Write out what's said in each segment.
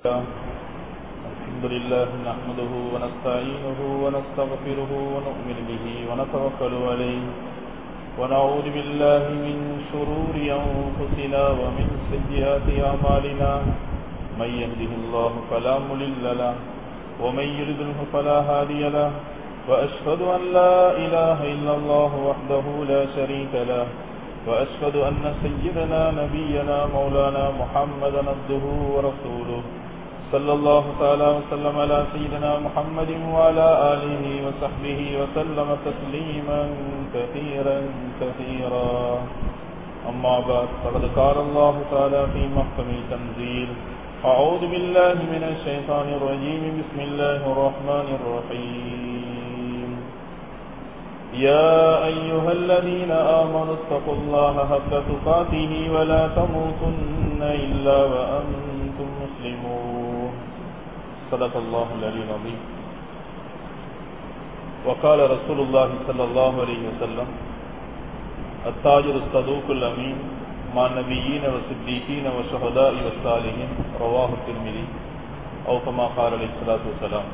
الحمد لله نحمده ونستعينه ونستغفره ونؤمن به ونتوكل عليه ونعوذ بالله من شرور أنفسنا ومن سيئات أعمالنا من يهده الله فلا مضل له ومن يضلله فلا هادي له وأشهد أن لا إله إلا الله وحده لا شريك له وأشهد أن سيدنا نبينا مولانا محمدا عبده ورسوله صلى الله تعالى وسلم على سيدنا محمد وعلى آله وصحبه وسلم تسليما كثيرا كثيرا أما بعد فقد قال الله تعالى في محكم التنزيل أعوذ بالله من الشيطان الرجيم بسم الله الرحمن الرحيم يا أيها الذين آمنوا اتقوا الله حق تقاته ولا تموتن إلا وأنتم مسلمون صدق الله العلي العظيم وقال رسول الله صلى الله عليه وسلم التاجر الصدوق الأمين مع النبيين والصديقين والشهداء والصالحين رواه الترمذي أو كما قال عليه الصلاة والسلام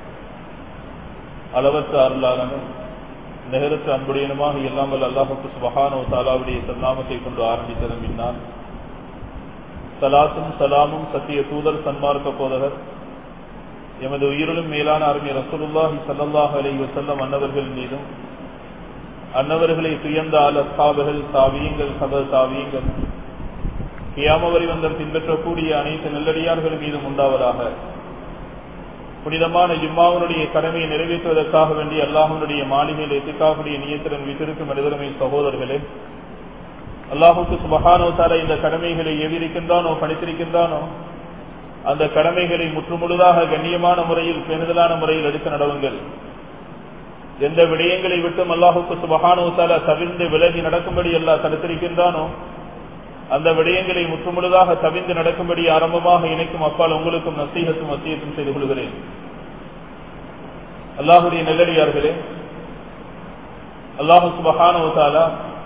அளவற்ற அருளாளனும் நிகரற்ற அன்புடையனுமாக எல்லாம் வல்ல அல்லாஹுக்கு சுபஹானோ தாலாவுடைய சன்னாமத்தை கொண்டு ஆரம்பித்ததன் பின்னால் சலாத்தும் சலாமும் சத்திய தூதர் சன்மார்க்க போதகர் எமது உயிரிலும் மேலான அருமை ரசூலுல்லாஹி சல்லாஹ் அலி வசல்லம் அன்னவர்கள் மீதும் அன்னவர்களை துயர்ந்த ஆல் அஸ்தாபுகள் தாவியங்கள் சபல் தாவியங்கள் கியாமவரி வந்தம் பின்பற்றக்கூடிய அனைத்து நெல்லடியார்கள் மீதும் உண்டாவதாக புனிதமான ஜும்மாவுடைய கடமையை நிறைவேற்றுவதற்காக வேண்டிய அல்லாஹனுடைய மாளிகையில் எத்திக்காவுடைய நியத்திறன் வீட்டிற்கும் மனிதருமை சகோதரர்களே அல்லாஹுக்கு சுபஹானோ தார இந்த கடமைகளை எவிருக்கின்றானோ பணித்திருக்கின்றானோ அந்த கடமைகளை முற்றுமுழுதாக கண்ணியமான முறையில் பேணுதலான முறையில் எடுத்து நடவுங்கள் எந்த விடயங்களை விட்டும் அல்லாஹுக்கு சுபஹானோ தால தவிர்ந்து விலகி நடக்கும்படி அல்லாஹ் தடுத்திருக்கின்றானோ அந்த விடயங்களை முற்றுமுழுதாக தவிர்ந்து நடக்கும்படி ஆரம்பமாக இணைக்கும் அப்பால் உங்களுக்கும் நசீகத்தும் வசியத்தும் செய்து கொள்கிறேன் அல்லாஹுடைய நெல்லடியார்களே அல்லாஹு சுபஹானோ தாலா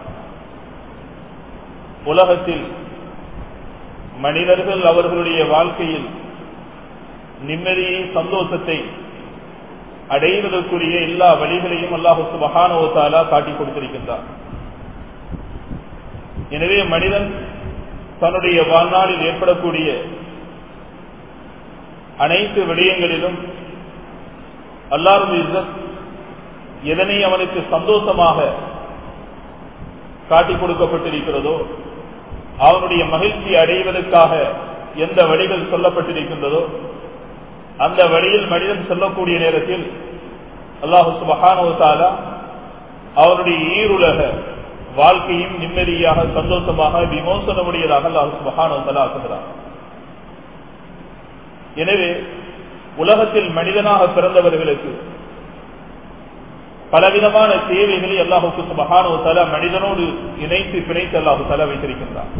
உலகத்தில் மனிதர்கள் அவர்களுடைய வாழ்க்கையில் நிம்மதியை சந்தோஷத்தை அடைவதற்குரிய எல்லா வழிகளையும் அல்லாஹு சுபஹானோத்தாலா காட்டி கொடுத்திருக்கின்றார் எனவே மனிதன் தன்னுடைய வாழ்நாளில் ஏற்படக்கூடிய அனைத்து விடயங்களிலும் அல்லாரும் எதனை அவனுக்கு சந்தோஷமாக காட்டிக் கொடுக்கப்பட்டிருக்கிறதோ அவனுடைய மகிழ்ச்சி அடைவதற்காக எந்த வழிகள் சொல்லப்பட்டிருக்கின்றதோ அந்த வழியில் மனிதன் சொல்லக்கூடிய நேரத்தில் அல்லாஹு சுபஹானுவத்தாலா அவனுடைய ஈருலக வாழ்க்கையும் நிம்மதியாக சந்தோஷமாக விமோசனமுடையதாக அல்லாஹு சுபஹானுவத்தாலா ஆக்குகிறார் எனவே உலகத்தில் மனிதனாக பிறந்தவர்களுக்கு பலவிதமான தேவைகளை அல்லாஹுக்கு சுபஹானோ தலா மனிதனோடு இணைத்து பிணைத்து அல்லாஹு தலா வைத்திருக்கின்றார்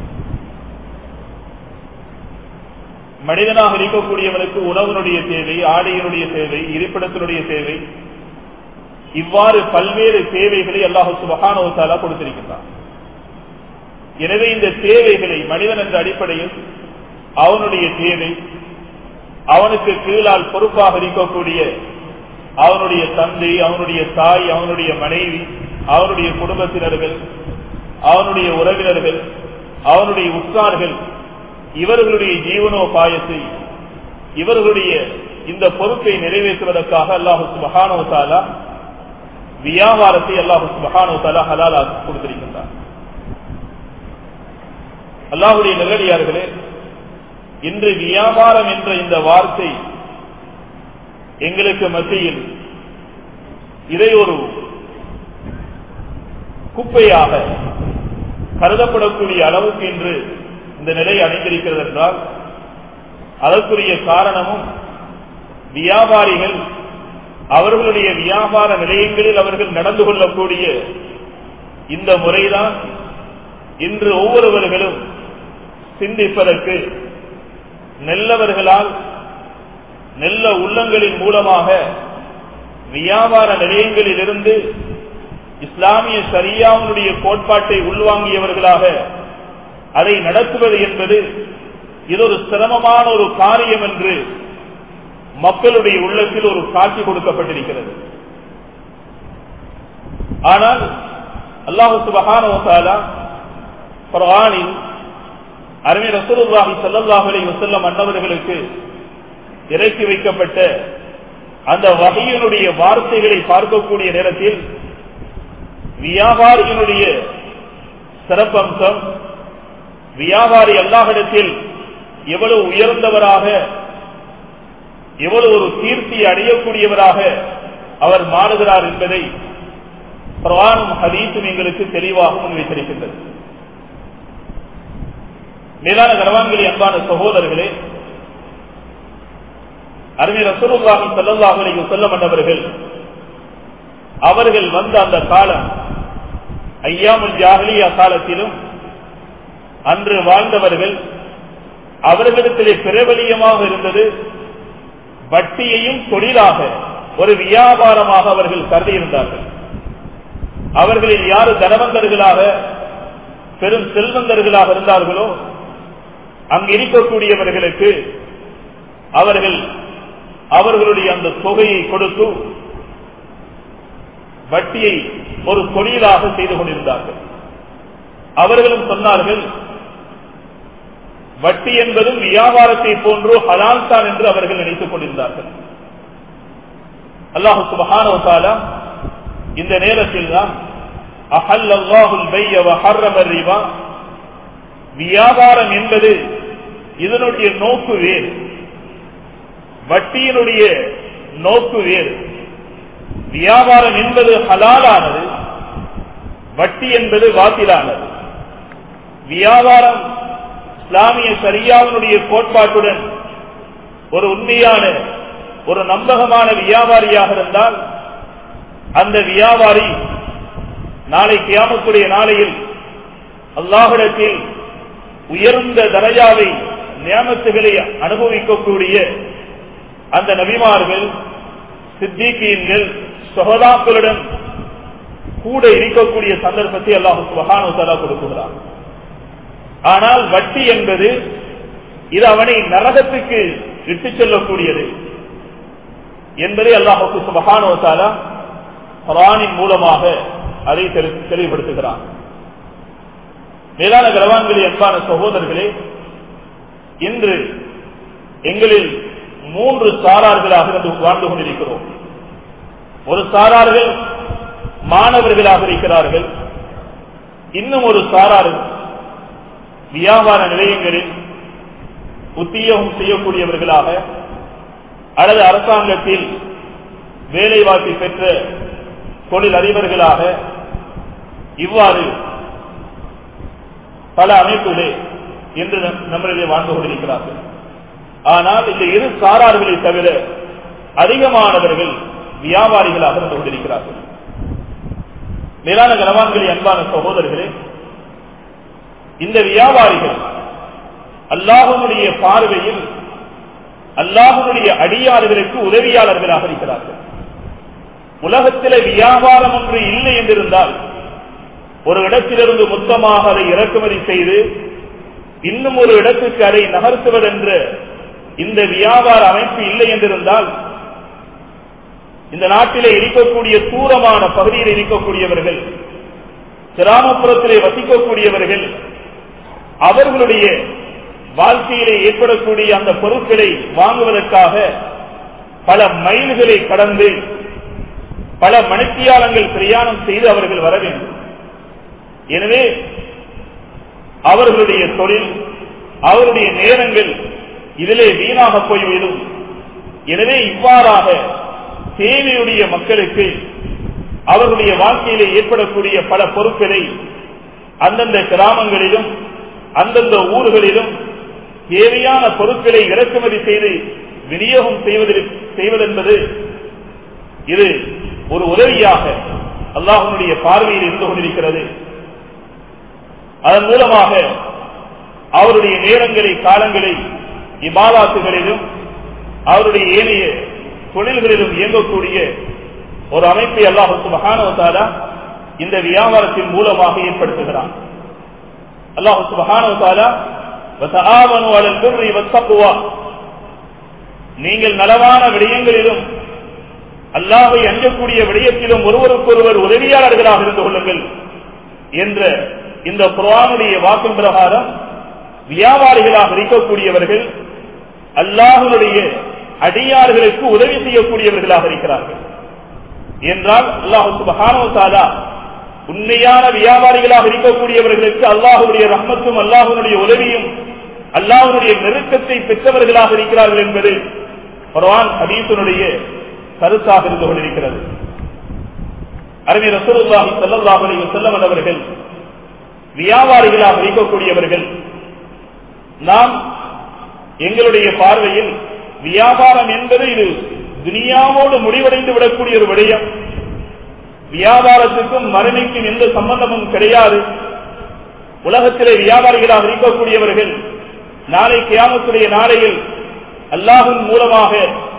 மனிதனாக இருக்கக்கூடியவனுக்கு உணவனுடைய தேவை ஆடையினுடைய தேவை இருப்பிடத்தினுடைய தேவை இவ்வாறு பல்வேறு தேவைகளை அல்லாஹு சுபஹானோ தாலா கொடுத்திருக்கின்றார் எனவே இந்த தேவைகளை மனிதன் என்ற அடிப்படையில் அவனுடைய தேவை அவனுக்கு கீழால் பொறுப்பாக இருக்கக்கூடிய அவனுடைய தந்தை அவனுடைய தாய் அவனுடைய மனைவி அவனுடைய குடும்பத்தினர்கள் அவனுடைய உறவினர்கள் அவனுடைய உற்றார்கள் இவர்களுடைய ஜீவனோபாயத்தை இவர்களுடைய இந்த பொறுப்பை நிறைவேற்றுவதற்காக அல்லாஹு சுபஹானோ தாலா வியாபாரத்தை அல்லாஹு சுபஹானோ தாலா ஹலாலா கொடுத்திருக்கின்றார் அல்லாஹுடைய நெல்லடியார்களே இன்று வியாபாரம் என்ற இந்த வார்த்தை எங்களுக்கு மத்தியில் இதை ஒரு குப்பையாக கருதப்படக்கூடிய அளவுக்கு இன்று இந்த நிலை அடைந்திருக்கிறது என்றால் அதற்குரிய காரணமும் வியாபாரிகள் அவர்களுடைய வியாபார நிலையங்களில் அவர்கள் நடந்து கொள்ளக்கூடிய இந்த முறைதான் இன்று ஒவ்வொருவர்களும் சிந்திப்பதற்கு நெல்லவர்களால் நெல்ல உள்ளங்களின் மூலமாக வியாபார நிலையங்களில் இருந்து இஸ்லாமிய சரியாவுடைய கோட்பாட்டை உள்வாங்கியவர்களாக அதை நடத்துவது என்பது இது ஒரு சிரமமான ஒரு காரியம் என்று மக்களுடைய உள்ளத்தில் ஒரு காட்சி கொடுக்கப்பட்டிருக்கிறது ஆனால் அல்லாஹு சுபகான குரானில் அருமை ரசூலுல்லாஹி ஸல்லல்லாஹு அலைஹி வஸல்லம் அன்னவர்களுக்கு இறக்கி வைக்கப்பட்ட அந்த வகையினுடைய வார்த்தைகளை பார்க்கக்கூடிய நேரத்தில் வியாபாரியினுடைய சிறப்பம்சம் வியாபாரி அல்லாஹிடத்தில் எவ்வளவு உயர்ந்தவராக எவ்வளவு ஒரு கீர்த்தி அடையக்கூடியவராக அவர் மாறுகிறார் என்பதை பிரவானும் ஹதீசும் எங்களுக்கு தெளிவாக முன்வைத்திருக்கின்றது மேலான கனவான்களே அன்பான சகோதரர்களே அருமை ரசூலுல்லாஹி ஸல்லல்லாஹு அலைஹி வஸல்லம் அவர்கள் அவர்கள் வந்த அந்த காலம் ஐயாமுல் ஜாஹலியா காலத்திலும் அன்று வாழ்ந்தவர்கள் அவர்களிடத்திலே பிரபலியமாக இருந்தது வட்டியையும் தொழிலாக ஒரு வியாபாரமாக அவர்கள் கருதியிருந்தார்கள் அவர்களில் யாரு தனவந்தர்களாக பெரும் செல்வந்தர்களாக இருந்தார்களோ அங்கு இருக்கக்கூடியவர்களுக்கு அவர்கள் அவர்களுடைய அந்த தொகையை கொடுத்து வட்டியை ஒரு தொழிலாக செய்து கொண்டிருந்தார்கள் அவர்களும் சொன்னார்கள் வட்டி என்பதும் வியாபாரத்தை போன்று ஹலால் தான் என்று அவர்கள் நினைத்துக் கொண்டிருந்தார்கள் அல்லாஹு சுபஹான இந்த நேரத்தில் தான் வியாபாரம் என்பது இதனுடைய நோக்கு வேறு வட்டியினுடைய நோக்கு வேறு வியாபாரம் என்பது ஹலாலானது வட்டி என்பது வாத்திலானது வியாபாரம் இஸ்லாமிய சரியாவினுடைய கோட்பாட்டுடன் ஒரு உண்மையான ஒரு நம்பகமான வியாபாரியாக இருந்தால் அந்த வியாபாரி நாளை கியாமத்துடைய நாளையில் அல்லாஹிடத்தில் உயர்ந்த தரஜாவை நியமத்துகளை அனுபவிக்கக்கூடிய அந்த நபிமார்கள் சித்திகீன்கள் சகோதாக்களுடன் கூட இருக்கக்கூடிய சந்தர்ப்பத்தை அல்லாஹு சுபகானு தலா கொடுக்கிறார் ஆனால் வட்டி என்பது இது அவனை நரகத்துக்கு இட்டுச் செல்லக்கூடியது என்பதை அல்லாஹுக்கு சுபகானோ தாலா குரானின் மூலமாக அதை தெளிவுபடுத்துகிறான் மேலான கரவான்களே அன்பான சகோதரர்களே இன்று எங்களில் மூன்று சாரார்களாக இருந்து வாழ்ந்து கொண்டிருக்கிறோம் ஒரு சாரார்கள் மாணவர்களாக இருக்கிறார்கள் இன்னும் ஒரு சாரார் வியாபார நிலையங்களில் உத்தியோகம் செய்யக்கூடியவர்களாக அல்லது அரசாங்கத்தில் வேலைவாய்ப்பை பெற்ற தொழில் அறிவர்களாக இவ்வாறு பல அமைப்புகளே என்று நம்மளிடையே வாழ்ந்து கொண்டிருக்கிறார்கள் ஆனால் இந்த இரு சாரார்களை தவிர அதிகமானவர்கள் வியாபாரிகளாக இருந்து கொண்டிருக்கிறார்கள் மேலான கனவான்களே அன்பான சகோதரர்களே இந்த வியாபாரிகள் அல்லாஹனுடைய பார்வையில் அல்லாஹனுடைய அடியார்களுக்கு உதவியாளர்களாக இருக்கிறார்கள் உலகத்தில வியாபாரம் ஒன்று இல்லை என்றிருந்தால் ஒரு இடத்திலிருந்து மொத்தமாக அதை இறக்குமதி செய்து இன்னும் ஒரு இடத்துக்கு அதை நகர்த்துவதென்ற இந்த வியாபார அமைப்பு இல்லை என்றிருந்தால் இந்த நாட்டிலே இருக்கக்கூடிய தூரமான பகுதியில் இருக்கக்கூடியவர்கள் கிராமப்புறத்திலே வசிக்கக்கூடியவர்கள் அவர்களுடைய வாழ்க்கையிலே ஏற்படக்கூடிய அந்த பொருட்களை வாங்குவதற்காக பல மைல்களை கடந்து பல மணித்தியாலங்கள் பிரயாணம் செய்து அவர்கள் வர வேண்டும் எனவே அவர்களுடைய தொழில் அவருடைய நேரங்கள் இதிலே வீணாக போய்விடும் எனவே இவ்வாறாக தேவையுடைய மக்களுக்கு அவர்களுடைய வாழ்க்கையிலே ஏற்படக்கூடிய பல பொருட்களை அந்தந்த கிராமங்களிலும் அந்தந்த ஊர்களிலும் தேவையான பொருட்களை இறக்குமதி செய்து விநியோகம் செய்வதென்பது இது ஒரு உதவியாக அல்லாஹனுடைய பார்வையில் இருந்து கொண்டிருக்கிறது அதன் மூலமாக அவருடைய நேரங்களை காலங்களை இபாலாத்துகளிலும் அவருடைய ஏனைய தொழில்களிலும் இயங்கக்கூடிய ஒரு அமைப்பை அல்லாஹு மகானவத்தாலா இந்த வியாபாரத்தின் மூலமாக ஏற்படுத்துகிறான் அல்லாஹு மகானவத்தாலா وتعاونوا على البر والتقوى நீங்கள் நலவான விடயங்களிலும் அல்லாஹை அஞ்சக்கூடிய விடயத்திலும் ஒருவருக்கொருவர் உதவியாளர்களாக இருந்து கொள்ளுங்கள் என்ற இந்த குரானுடைய வாக்கின் பிரகாரம் வியாபாரிகளாக இருக்கக்கூடியவர்கள் அல்லாஹனுடைய அடியார்களுக்கு உதவி செய்யக்கூடியவர்களாக இருக்கிறார்கள் என்றால் அல்லாஹு சுபஹானோ தாலா உண்மையான வியாபாரிகளாக இருக்கக்கூடியவர்களுக்கு அல்லாஹுடைய ரஹ்மத்தும் அல்லாஹனுடைய உதவியும் அல்லாஹனுடைய நெருக்கத்தை பெற்றவர்களாக இருக்கிறார்கள் என்பது குர்ஆன் ஹதீஸனுடைய கருத்தாக இருந்து கொண்டிருக்கிறது அருமை ரசூலுல்லாஹி ஸல்லல்லாஹு அலைஹி வஸல்லம் அவர்கள் வியாபாரிகளாக இருக்கக்கூடியவர்கள் நாம் எங்களுடைய பார்வையில் வியாபாரம் என்பது இது துனியாவோடு முடிவடைந்து விடக்கூடிய ஒரு விடயம் வியாபாரத்துக்கும் மறுமைக்கும் எந்த சம்பந்தமும் கிடையாது உலகத்திலே வியாபாரிகளாக இருக்கக்கூடியவர்கள் நாளை கியாமத்துடைய நாளையில் அல்லாஹின் மூலமாக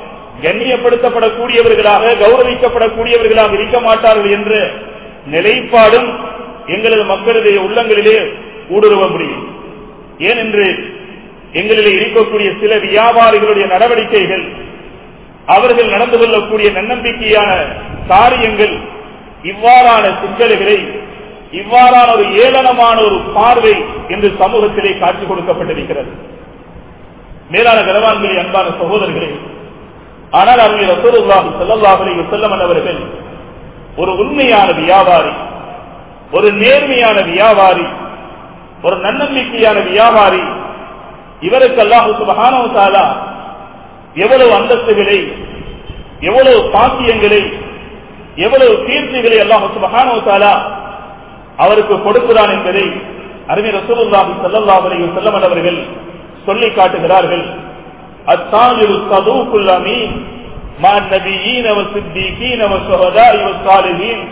கண்ணியப்படுத்தப்படக்கூடியவர்களாக கௌரவிக்கப்படக்கூடியவர்களாக இருக்க மாட்டார்கள் என்ற நிலைப்பாடும் எங்களது மக்களுடைய உள்ளங்களிலே ஊடுருவ முடியும் ஏனென்று எங்களிலே இருக்கக்கூடிய சில வியாபாரிகளுடைய நடவடிக்கைகள் அவர்கள் நடந்து கொள்ளக்கூடிய நன்னம்பிக்கையான காரியங்கள் இவ்வாறான சிக்கல்களை இவ்வாறான ஒரு ஏளனமான ஒரு பார்வை என்று சமூகத்திலே காட்சி கொடுக்கப்பட்டிருக்கிறது மேலான கனவான்களே அன்பான சகோதரர்களே ஆனால் அவங்க ரசூலுல்லாஹி ஸல்லல்லாஹு அலைஹி வஸல்லம் அவர்கள் ஒரு உண்மையான வியாபாரி ஒரு நேர்மையான வியாபாரி ஒரு நன்னம்பிக்கையான வியாபாரி இவருக்கு அல்லாஹு சுபஹானஹு தஆலா எவ்வளவு அந்தஸ்துகளை எவ்வளவு பாக்கியங்களை எவ்வளவு கீர்த்திகளை அல்லாஹு சுபஹானஹு தஆலா அவருக்கு கொடுக்கிறான் என்பதை அருமை ரசூலுல்லாஹி ஸல்லல்லாஹு அலைஹி வஸல்லம் அவர்கள் சொல்லி காட்டுகிறார்கள் அத்தாஜிரு சதூக்குல் அமீன் மா நபியீன வசித்தீகீன வசுஹதாஇ வஸ்ஸாலிஹீன்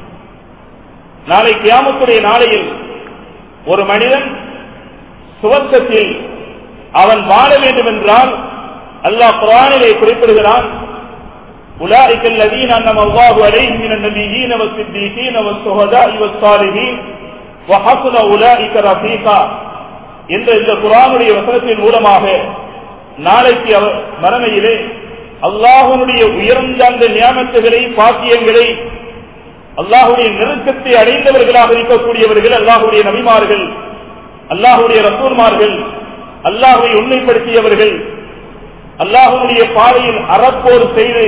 நாளை கியாமத்துடைய நாளையில் ஒரு மனிதன் சுவர்க்கத்தில் அவன் வாழ வேண்டும் என்றால் அல்லாஹ் குரானிலே குறிப்பிடுகிறான் أولئك الذين أنعم الله عليهم من النبيين والصديقين والشهداء والصالحين وحسن أولئك رفيقا என்ற இந்த குரானுடைய வசனத்தின் மூலமாக நாளைக்கு அவர் மறுமையிலே அல்லாஹனுடைய உயர்ந்த அந்த நியாமத்துகளை பாக்கியங்களை அல்லாஹுடைய நெருக்கத்தை அடைந்தவர்களாக இருக்கக்கூடியவர்கள் அல்லாஹுடைய நபிமார்கள் அல்லாஹுடைய ரசூர்மார்கள் அல்லாஹுவை உண்மைப்படுத்தியவர்கள் அல்லாஹுடைய பாதையில் அறப்போர் செய்து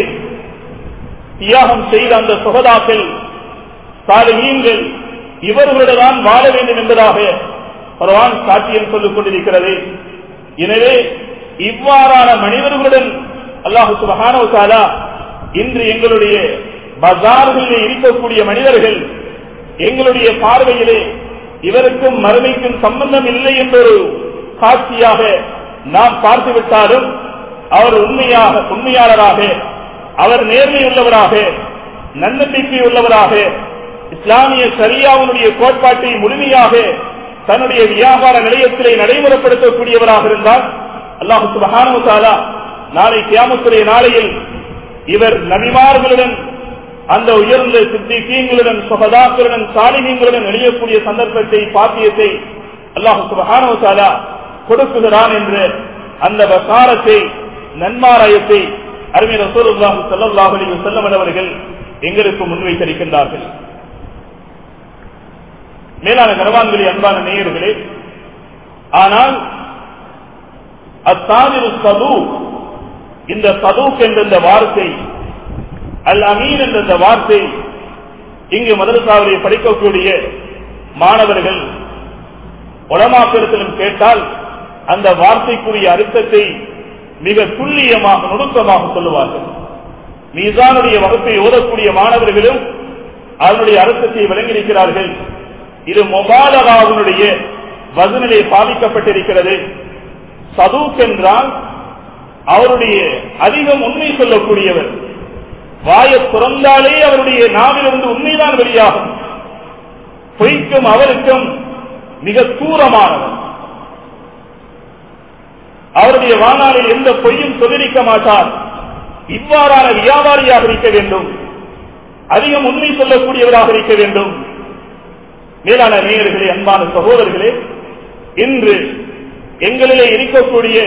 தியாகம் செய்த அந்த சுகதாக்கள் சாலையீன்கள் இவர்களுடன் வாழ வேண்டும் என்பதாக பரவான் சாட்சியம் சொல்லிக் கொண்டிருக்கிறது எனவே இவ்வாறான மனிதர்களுடன் அல்லாஹு சுபஹானோ இன்று எங்களுடைய பஜார்களிலே இருக்கக்கூடிய மனிதர்கள் எங்களுடைய பார்வையிலே இவருக்கும் மறுமைக்கும் சம்பந்தம் இல்லை என்ற ஒரு காட்சியாக நாம் பார்த்துவிட்டாலும் அவர் உண்மையாக உண்மையாளராக அவர் நேர்மை உள்ளவராக நன்னம்பிக்கை உள்ளவராக இஸ்லாமிய சரியாவுடைய கோட்பாட்டை முழுமையாக தன்னுடைய வியாபார நிலையத்திலே நடைமுறைப்படுத்தக்கூடியவராக இருந்தால் அல்லாஹு சுபஹானு தாலா நாளை கியாமத்துடைய நாளையில் இவர் நபிமார்களுடன் அந்த உயர்ந்த சித்திகீங்களுடன் சுகதாக்களுடன் சாலிகங்களுடன் எழியக்கூடிய சந்தர்ப்பத்தை பாத்தியத்தை அல்லாஹு சுபஹானு தாலா கொடுக்குகிறான் என்று அந்த வசாரத்தை நன்மாராயத்தை அருமை ரசூலுல்லாஹி ஸல்லல்லாஹு அலைஹி வஸல்லம் அவர்கள் எங்களுக்கு முன்வைத்திருக்கின்றார்கள் மேலான கரவான்களே அன்பான நேயர்களே ஆனால் அத்தாதிரு சது இந்த சதூக் என்ற இந்த வார்த்தை அல் அமீன் என்ற இந்த வார்த்தை இங்கு மதரசாவிலே படிக்கக்கூடிய மாணவர்கள் உலமாக்கிடத்திலும் கேட்டால் அந்த வார்த்தைக்குரிய அர்த்தத்தை மிக துல்லியமாக நுணுக்கமாக சொல்லுவார்கள் மீசானுடைய வகுப்பை ஓதக்கூடிய மாணவர்களும் அதனுடைய அர்த்தத்தை விளங்கியிருக்கிறார்கள் இது மொபாலராவுடைய வசனிலே பாதிக்கப்பட்டிருக்கிறது சதூக் என்றால் அவருடைய அதிகம் உண்மை சொல்லக்கூடியவர் வாய துறந்தாலே அவருடைய நாவிலிருந்து உண்மைதான் வெளியாகும் பொய்க்கும் அவருக்கும் மிக தூரமானவர் அவருடைய வாழ்நாளில் எந்த பொய்யும் சொல்லிருக்க மாட்டார் இவ்வாறான வியாபாரியாக இருக்க வேண்டும் அதிகம் உண்மை சொல்லக்கூடியவராக இருக்க வேண்டும் மேலான நேயர்களே அன்பான சகோதரர்களே இன்று எங்களிலே இருக்கக்கூடிய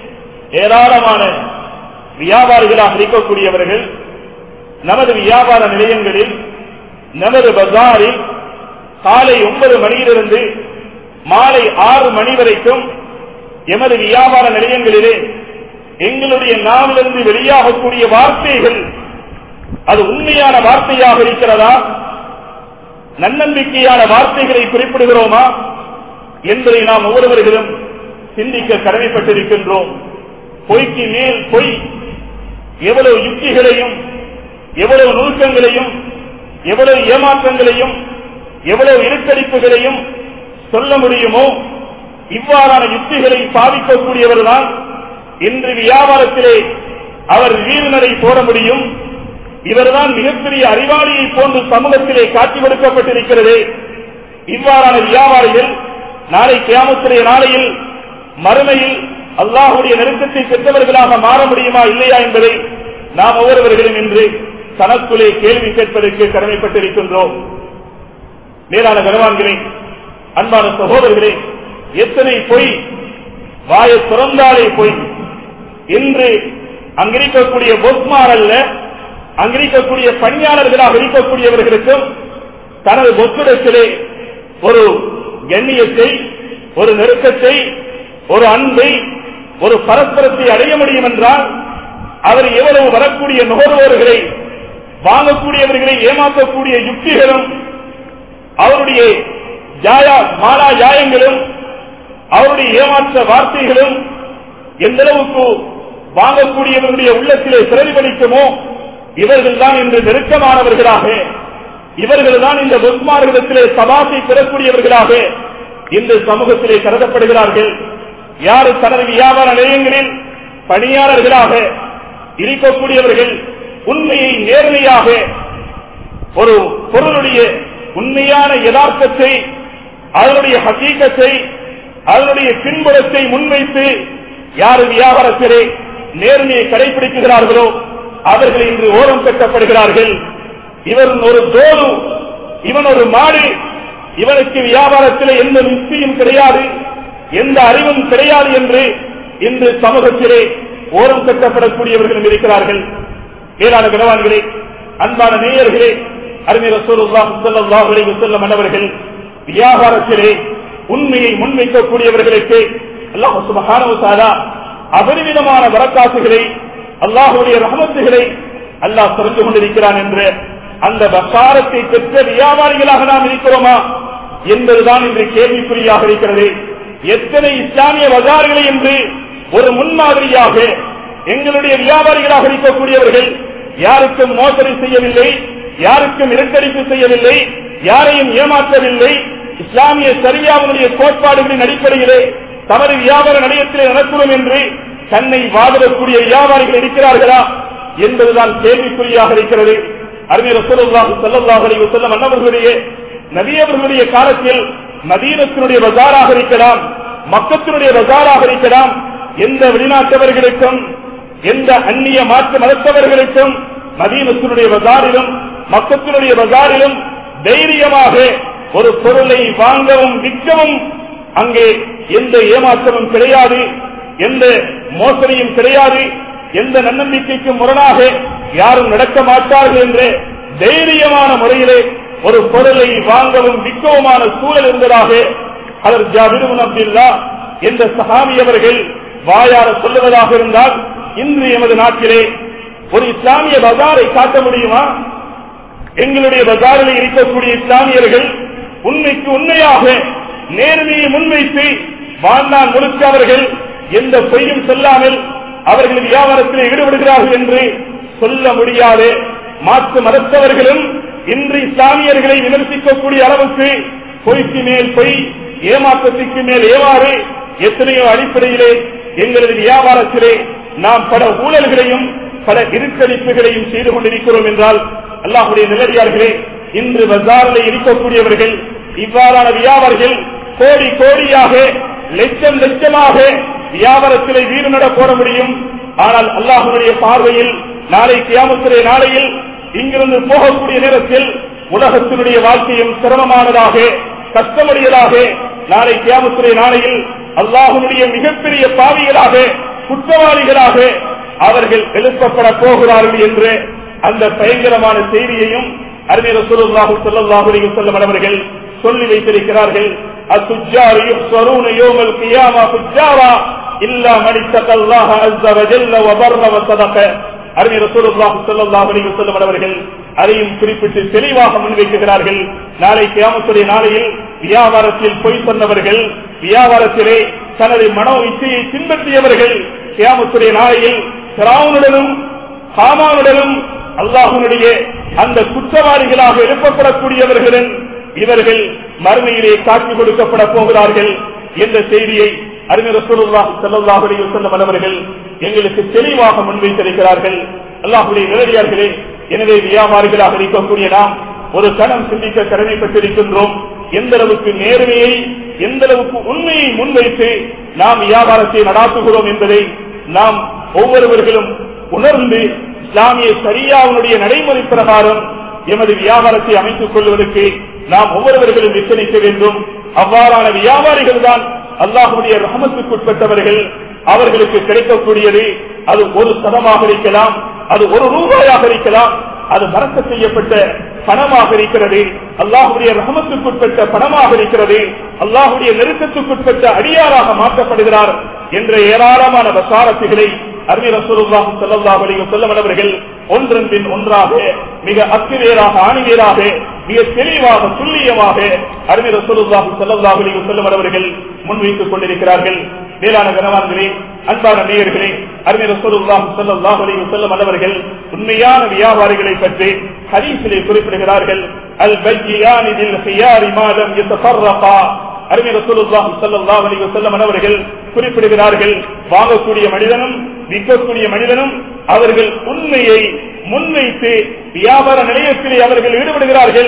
ஏராளமான வியாபாரிகளாக இருக்கக்கூடியவர்கள் நமது வியாபார நிலையங்களில் நமது பஜாரில் காலை ஒன்பது மணியிலிருந்து மாலை ஆறு மணி வரைக்கும் எமது வியாபார நிலையங்களிலே எங்களுடைய நாவிலிருந்து வெளியாகக்கூடிய வார்த்தைகள் அது உண்மையான வார்த்தையாக இருக்கிறதா நன்னம்பிக்கையான வார்த்தைகளை குறிப்பிடுகிறோமா என்பதை நாம் ஒவ்வொருவர்களும் சிந்திக்க கடமைப்பட்டிருக்கின்றோம் பொய்க்கு மேல் பொய் எவ்வளவு யுக்திகளையும் எவ்வளவு நுணுக்கங்களையும் எவ்வளவு ஏமாற்றங்களையும் எவ்வளவு இருட்டடிப்புகளையும் சொல்ல முடியுமோ இவ்வாறான யுக்திகளை பாதிக்கக்கூடியவர்தான் இன்று வியாபாரத்திலே அவர் வீரனரை போட முடியும் இவர்தான் மிகப்பெரிய அறிவாளியை போன்று சமூகத்திலே காட்சி கொடுக்கப்பட்டிருக்கிறது இவ்வாறான வியாபாரிகள் நாளை கியாமத்துடைய நாளையில் மறுமையில் அல்லாஹுடைய நெருக்கத்தை பெற்றவர்களாக மாற முடியுமா இல்லையா என்பதை நாம் ஒவ்வொருவர்களும் இன்று தனக்குள்ளே கேள்வி கேட்பதற்கு கடமைப்பட்டிருக்கின்றோம் மேலான கனவான்களே அன்பான சகோதரர்களே எத்தனை பொய் வாயை திறந்தாலே பொய் இன்று அங்கிருக்கக்கூடிய பொஸ்மார் அல்ல அங்கிருக்கக்கூடிய பணியாளர்களாக இருக்கக்கூடியவர்களுக்கும் தனது பொத்துடத்திலே ஒரு கண்ணியத்தை ஒரு நெருக்கத்தை ஒரு அன்பை ஒரு பரஸ்பரத்தை அடைய முடியும் என்றால் அவர் எவ்வளவு வரக்கூடிய நுகர்வோர்களை வாங்கக்கூடியவர்களை ஏமாற்றக்கூடிய யுக்திகளும் அவருடைய ஜாயா மாலா ஜாயங்களும் அவருடைய ஏமாற்ற வார்த்தைகளும் எந்த அளவுக்கு வாங்கக்கூடியவர்களுடைய உள்ளத்திலே பிரதிபலிக்குமோ இவர்கள் தான் இன்று நெருக்கமானவர்களாக இவர்கள் தான் இந்த புஸ்மார்களிடத்திலே சபாசை பெறக்கூடியவர்களாக இந்த சமூகத்திலே கருதப்படுகிறார்கள் யார் தனது வியாபார நிலையங்களில் பணியாளர்களாக இருக்கக்கூடியவர்கள் உண்மையை நேர்மையாக ஒரு பொருளுடைய உண்மையான யதார்த்தத்தை அதனுடைய ஹசீகத்தை அதனுடைய பின்புலத்தை முன்வைத்து யார் வியாபாரத்திலே நேர்மையை கடைபிடிக்கிறார்களோ அவர்கள் இன்று ஓரம் கட்டப்படுகிறார்கள் இவன் ஒரு தோடு இவன் ஒரு மாடு இவனுக்கு வியாபாரத்திலே எந்த யுக்தியும் கிடையாது எந்த அறிவும் கிடையாது என்று இன்று சமூகத்திலே ஓரம் கட்டப்படக்கூடியவர்களும் இருக்கிறார்கள் மேலான கனவான்களே அன்பான நேயர்களே அறிஞர் ரசூலுல்லாஹி ஸல்லல்லாஹு அலைஹி வஸல்லம் அவர்கள் வியாபாரத்திலே உண்மையை முன்வைக்கக்கூடியவர்களுக்கு அல்லாஹ் சுப்ஹானஹு வ தஆலா அபரிமிதமான வரக்காசுகளை அல்லாஹ்வுடைய ரஹமத்துகளை அல்லாஹ் தெரிந்து கொண்டிருக்கிறான் என்று அந்த வசாரத்தை பெற்ற வியாபாரிகளாக நாம் இருக்கிறோமா என்பதுதான் இன்று கேள்விக்குறியாக இருக்கிறது எத்தனை இஸ்லாமிய வசார்களை என்று ஒரு முன்மாதிரியாக எங்களுடைய வியாபாரிகளாக இருக்கக்கூடியவர்கள் யாருக்கும் மோசடி செய்யவில்லை யாருக்கும் இரட்டடிப்பு செய்யவில்லை யாரையும் ஏமாற்றவில்லை இஸ்லாமிய சரியாவுடைய கோட்பாடுகளின் அடிப்படையிலே தவறு வியாபார நிலையத்திலே நடக்கிறோம் என்று தன்னை வாதிடக்கூடிய வியாபாரிகள் இருக்கிறார்களா என்பதுதான் கேள்விக்குறியாக இருக்கிறது அறிஞர் ரசூலுல்லாஹி ஸல்லல்லாஹு அலைஹி வஸல்லம் அன்னவர்களுடைய நபியவர்களுடைய காலத்தில் மதீனத்தினுடைய பஜாராக இருக்கலாம் மக்கத்தினுடைய பஜாராக இருக்கலாம் எந்த வெளிநாட்டவர்களுக்கும் எந்த அந்நிய மாற்று மதத்தவர்களுக்கும் மதீனத்தினுடைய பஜாரிலும் மக்கத்தினுடைய பஜாரிலும் தைரியமாக ஒரு பொருளை வாங்கவும் விற்கவும் அங்கே எந்த ஏமாற்றமும் கிடையாது எந்த மோசடியும் கிடையாது எந்த நன்னம்பிக்கைக்கும் முரணாக யாரும் நடக்க மாட்டார்கள் என்று தைரியமான முறையிலே ஒரு பொருளை வாங்கவும் விற்கவுமான சூழல் இருந்ததாக அதர் ஜாபிர் அப்துல்லா என்ற சஹாபி அவர்கள் வாயார சொல்லுவதாக இருந்தால் இன்று எமது நாட்டிலே ஒரு இஸ்லாமிய பஜாரை காட்ட முடியுமா எங்களுடைய பஜாரில் இருக்கக்கூடிய இஸ்லாமியர்கள் உண்மைக்கு உண்மையாக நேர்மையை முன்வைத்து வாழ்நாள் முழுக்க அவர்கள் எந்த பொய்யும் சொல்லாமல் அவர்கள் வியாபாரத்தில் ஈடுபடுகிறார்கள் என்று சொல்ல முடியாது மாற்று மறுத்தவர்களும் இன்று இஸ்லாமியர்களை விமர்சிக்கக்கூடிய அளவுக்கு பொய்க்கு மேல் பொய் ஏமாற்றத்துக்கு மேல் ஏமாறு எத்தனையோ அடிப்படையிலே எங்களது வியாபாரத்திலே நாம் பல ஊழல்களையும் பல இருக்கடிப்புகளையும் செய்து கொண்டிருக்கிறோம் என்றால் அல்லாஹுடைய நிலடியார்களே இன்று பஜாரில் இருக்கக்கூடியவர்கள் இவ்வாறான வியாபாரிகள் கோடி கோடியாக லட்சம் லட்சமாக வியாபாரத்திலே வீடு நட போட முடியும் ஆனால் அல்லாஹுடைய பார்வையில் நாளை கியாமத்துடைய நாளையில் இங்கிருந்து போகக்கூடிய நேரத்தில் உலகத்தினுடைய வாழ்க்கையும் சிரமமானதாக கஷ்டமுடையதாக நாளை கியாமத்துடைய நாளையில் அல்லாஹனுடைய மிகப்பெரிய பாவிகளாக குற்றவாளிகளாக அவர்கள் எழுப்பப்பட போகிறார்கள் என்று அந்த பயங்கரமான செய்தியையும் அறிஞர் ரசூலுல்லாஹு ஸல்லல்லாஹு அலைஹி வஸல்லம் அவர்கள் சொல்லி வைத்திருக்கிறார்கள் அத்துஜார் யுஹ்சரூன யௌமல் கியாமா ஃபுஜாரா இல்லா மன் இத்தகல்லாஹ அஸ்ஸ வஜல்ல வபர்ர வஸதக அறிஞர் ரசூலுல்லாஹு ஸல்லல்லாஹு அலைஹி வஸல்லம் அவர்கள் அதையும் குறிப்பிட்டு தெளிவாக முன்வைக்கிறார்கள் நாளை கியாமத்துடைய நாளையில் வியாபாரத்தில் பொய் சொன்னவர்கள் வியாபாரத்திலே தனது மனோ இச்சையை பின்பற்றியவர்கள் கியாமத்துடைய நாளையில் திராவுனுடனும் ஹாமானுடனும் அல்லாஹனுடைய அந்த குற்றவாளிகளாக எழுப்பப்படக்கூடியவர்களுடன் இவர்கள் மறுமையிலே காட்சி கொடுக்கப்பட போகிறார்கள் என்ற செய்தியை அறிஞர் ரசூலுல்லாஹி ஸல்லல்லாஹு அலைஹி வஸல்லம் அவர்கள் எங்களுக்கு தெளிவாக முன்வைத்திருக்கிறார்கள் அல்லாஹ்வுடைய நேரடியார்களே எனவே வியாபாரிகளாக இருக்கக்கூடிய நாம் ஒரு கணம் சிந்திக்க கடமைப்பட்டிருக்கின்றோம் எந்த அளவுக்கு நேர்மையை எந்த அளவுக்கு உண்மையை முன்வைத்து நாம் வியாபாரத்தை நடாத்துகிறோம் என்பதை நாம் ஒவ்வொருவர்களும் உணர்ந்து இஸ்லாமிய சரியாவுடைய நடைமுறை பிரகாரம் எமது வியாபாரத்தை அமைத்துக் கொள்வதற்கு நாம் ஒவ்வொருவர்களும் எச்சரிக்க வேண்டும் அவ்வாறான வியாபாரிகள் தான் அல்லாஹுடைய ரஹமத்துக்குட்பட்டவர்கள் அவர்களுக்கு கிடைக்கக்கூடியது அது ஒரு சதமாக இருக்கலாம் அது ஒரு ரூபாயாக இருக்கலாம் அது மறக்க செய்யப்பட்ட பணமாக இருக்கிறது அல்லாஹுடைய ரஹமத்துக்குட்பட்ட பணமாக இருக்கிறது அல்லாஹுடைய நெருக்கத்துக்குட்பட்ட அடியாராக மாற்றப்படுகிறார் என்ற ஏராளமான வசாரத்துகளை அறிஞர் ரசூலுல்லாஹி ஸல்லல்லாஹு அலைஹி வஸல்லம் அவர்கள் ஒன்றன் பின் ஒன்றாக மிக அக்கிவேராக ஆணிவேராக மிக தெளிவாக துல்லியமாக அறிஞர் ரசூலுல்லாஹி ஸல்லல்லாஹு அலைஹி வஸல்லம் அவர்கள் முன்வைத்துக் கொண்டிருக்கிறார்கள் மேலான கனவான்களே அன்பான நேயர்களே அறிஞர் ரசூலுல்லாஹி ஸல்லல்லாஹு அலைஹி வஸல்லம் அவர்கள் உண்மையான வியாபாரிகளை பற்றி ஹதீஸிலே குறிப்பிடுகிறார்கள் அல் பையானி தில் ஹியாரி மாலம் யதஃபர்ரகா அறிஞர் ரசூலுல்லாஹி ஸல்லல்லாஹு அலைஹி வஸல்லம் அவர்கள் குறிப்பிடுகிறார்கள் வாங்கக்கூடிய மனிதனும் விற்கக்கூடிய மனிதனும் அவர்கள் உண்மையை முன்வைத்து வியாபார நிலையத்திலே அவர்கள் ஈடுபடுகிறார்கள்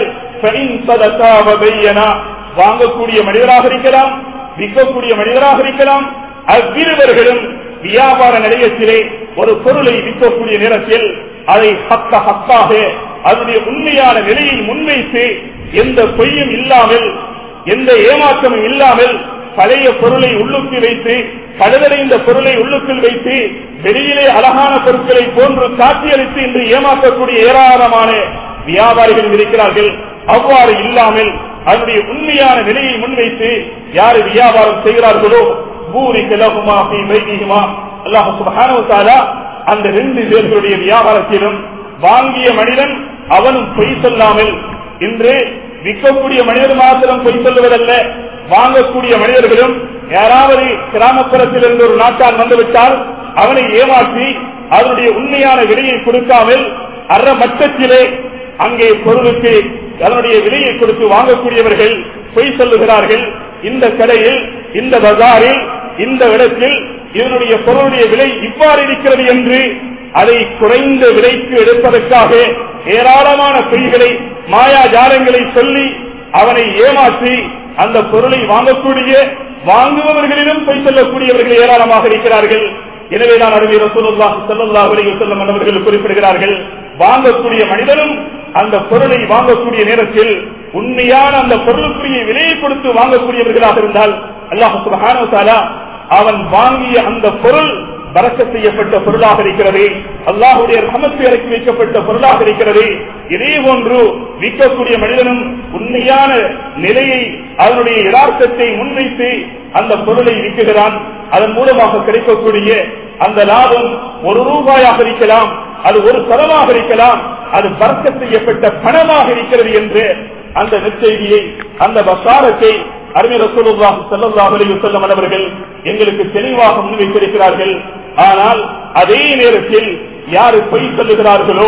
வாங்கக்கூடிய மனிதராக இருக்கலாம் விற்கக்கூடிய மனிதராக இருக்கலாம் அவ்விருவர்களும் வியாபார நிலையத்திலே ஒரு பொருளை விற்கக்கூடிய நேரத்தில் அதை ஹக்க ஹக்காக அதனுடைய உண்மையான நிலையை முன்வைத்து எந்த பொய்யும் இல்லாமல் எந்த ஏமாற்றமும் இல்லாமல் பழைய பொருளை உள்ளுக்கு வைத்து பழுதடைந்த பொருளை உள்ளுக்குள் வைத்து வெளியிலே அழகான பொருட்களை போன்று காட்சியளித்து இன்று ஏமாற்றக்கூடிய ஏராளமான வியாபாரிகள் இருக்கிறார்கள் அவ்வாறு இல்லாமல் அதனுடைய உண்மையான நிலையை முன்வைத்து யாரு வியாபாரம் செய்கிறார்களோ பூரி கிலகுமா வைதிகுமா அல்லாஹ் சுபஹானவத்தாலா அந்த ரெண்டு பேர்களுடைய வியாபாரத்திலும் வாங்கிய மனிதன் அவனும் பொய் சொல்லாமல் இன்று விற்கக்கூடிய மனிதர் மாத்திரம் பொய் சொல்லுவதல்ல வாங்கக்கூடிய மனிதர்களும் யாராவது கிராமப்புறத்தில் இருந்து ஒரு நாட்டால் வந்துவிட்டால் அவனை ஏமாற்றி அதனுடைய உண்மையான விலையை கொடுக்காமல் அற மட்டத்திலே அங்கே பொருளுக்கு அதனுடைய விலையை கொடுத்து வாங்கக்கூடியவர்கள் பொய் சொல்லுகிறார்கள் இந்த கடையில் இந்த பஜாரில் இந்த இடத்தில் இதனுடைய பொருளுடைய விலை இவ்வாறு இருக்கிறது என்று அதை குறைந்த விலைக்கு எடுப்பதற்காக ஏராளமான பொய்களை மாயாஜாலங்களை சொல்லி அவனை ஏமாற்றி அந்த பொருளை வாங்கக்கூடிய வாங்குபவர்களிலும் பொய் சொல்லக்கூடியவர்கள் ஏராளமாக இருக்கிறார்கள் எனவே நான் அறிவிய ரசூலுல்லாஹி ஸல்லல்லாஹு அலைஹி வஸல்லம் அவர்கள் குறிப்பிடுகிறார்கள் வாங்கக்கூடிய மனிதனும் அந்த பொருளை வாங்கக்கூடிய நேரத்தில் உண்மையான அந்த பொருளுக்குரிய விலையை கொடுத்து வாங்கக்கூடியவர்களாக இருந்தால் அல்லாஹ் சுப்ஹானஹு தஆலா அவன் வாங்கிய அந்த பொருள் பறக்க செய்யப்பட்ட பொருளாக இருக்கிறது அல்லாஹுடைய ரமத்து இறக்கி வைக்கப்பட்ட பொருளாக இருக்கிறது இதே போன்று விற்கக்கூடிய மனிதனும் உண்மையான நிலையை அதனுடைய யதார்த்தத்தை முன்வைத்து அந்த பொருளை விற்குகிறான் அதன் மூலமாக கிடைக்கக்கூடிய அந்த லாபம் ஒரு ரூபாயாக இருக்கலாம் அது ஒரு சதமாக இருக்கலாம் அது பறக்க செய்யப்பட்ட பணமாக இருக்கிறது என்று அந்த நெச்செய்தியை அந்த வசாரத்தை அறிஞர் ரசூலுல்லாஹி ஸல்லல்லாஹு அலைஹி வஸல்லம் அவர்கள் எங்களுக்கு தெளிவாக முன்வைத்திருக்கிறார்கள் ஆனால் அதே நேரத்தில் யாரு பொய் சொல்லுகிறார்களோ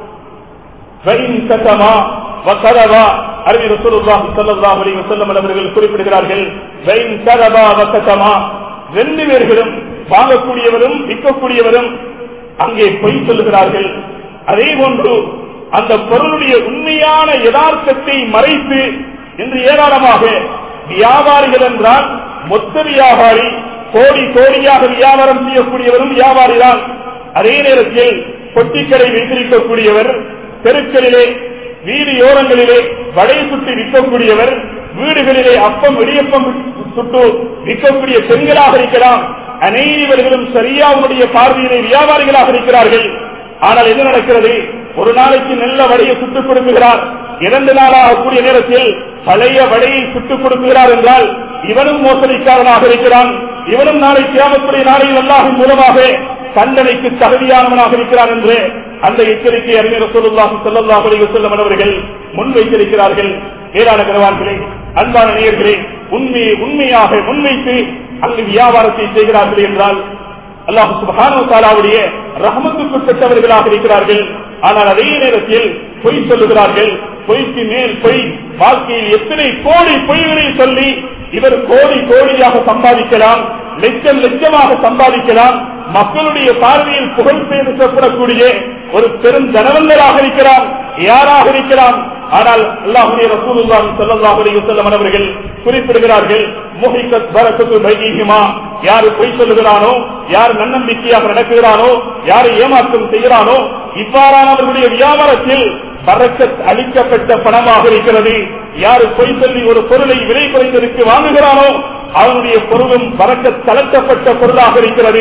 வயின் கதமா வகதவா அறிஞர் ரசூலுல்லாஹி ஸல்லல்லாஹு அலைஹி வஸல்லம் அவர்கள் குறிப்பிடுகிறார்கள் வயின் கதபா வகதமா ரெண்டு பேர்களும் வாங்கக்கூடியவரும் விற்கக்கூடியவரும் அங்கே பொய் சொல்லுகிறார்கள் அதே போன்று அந்த பொருளுடைய உண்மையான யதார்த்தத்தை மறைத்து இன்று ஏராளமாக வியாபாரிகள் என்றால் மொத்த வியாபாரி கோடி கோடியாக வியாபாரம் செய்யக்கூடியவரும் வியாபாரி தான் அதே நேரத்தில் பொட்டிக்கடை வைத்திருக்கக்கூடியவர் தெருக்களிலே வீதியோரங்களிலே வடை சுற்றி விற்கக்கூடியவர் வீடுகளிலே அப்பம் இடியப்பம் சுட்டு விற்கக்கூடிய பெண்களாக இருக்கலாம் அனைவர்களும் சரியாவுடைய பார்வையிலே வியாபாரிகளாக இருக்கிறார்கள் ஆனால் என்ன நடக்கிறது ஒரு நாளைக்கு நல்ல வடையை சுட்டுக் கொடுக்குகிறார் இரண்டு நாளாக கூடிய நேரத்தில் பழைய வடையை சுட்டுக் கொடுக்கிறார் என்றால் இவனும் மோசடிக்காரனாக இருக்கிறான் இவனும் நாளை கியாமத்துடைய நாளையில் அல்லாஹின் மூலமாக தண்டனைக்கு தகுதியானவனாக இருக்கிறான் என்று அந்த எச்சரிக்கை அறிஞர் சொல்லுல்லாஹு செல்லல்லாஹு அலைஹி வஸல்லம் அவர்கள் முன்வைத்திருக்கிறார்கள் மேலான கரவான்களே அன்பான நேயர்களே உண்மையை உண்மையாக முன்வைத்து அங்கு வியாபாரத்தை செய்கிறார்கள் என்றால் அல்லாஹு சுபஹானு தாலாவுடைய ரஹமத்துக்குட்பட்டவர்களாக இருக்கிறார்கள் ஆனால் அதே நேரத்தில் பொய் சொல்லுகிறார்கள் பொய்க்கு மேல் பொய் வாழ்க்கையில் எத்தனை கோடி பொய்களை சொல்லி இவர் கோடி கோடியாக சம்பாதிக்கலாம் லட்சம் லட்சமாக சம்பாதிக்கலாம் மக்களுடைய பார்வையில் புகழ் பேசப்படக்கூடிய ஒரு பெரும் தனவந்தராக இருக்கிறார் யாராக இருக்கிறார் ஆனால் அல்லாஹுடைய ரசூலுல்லாஹி ஸல்லல்லாஹு அலைஹி வஸல்லம் அவர்கள் குறிப்பிடுகிறார்கள் முஹிக்கத் பரக்கத்து பைகிஹிமா யார் பொய் சொல்லுகிறானோ யார் நன்னம்பிக்கையாக நடக்குகிறானோ யார் ஏமாற்றம் செய்கிறானோ இவ்வாறானவர்களுடைய வியாபாரத்தில் பறக்கத் அளிக்கப்பட்ட பணமாக இருக்கிறது யார் பொய் சொல்லி ஒரு பொருளை விலை குறைந்ததற்கு வாங்குகிறானோ அவனுடைய பொருளும் பறக்கத் தளர்த்தப்பட்ட பொருளாக இருக்கிறது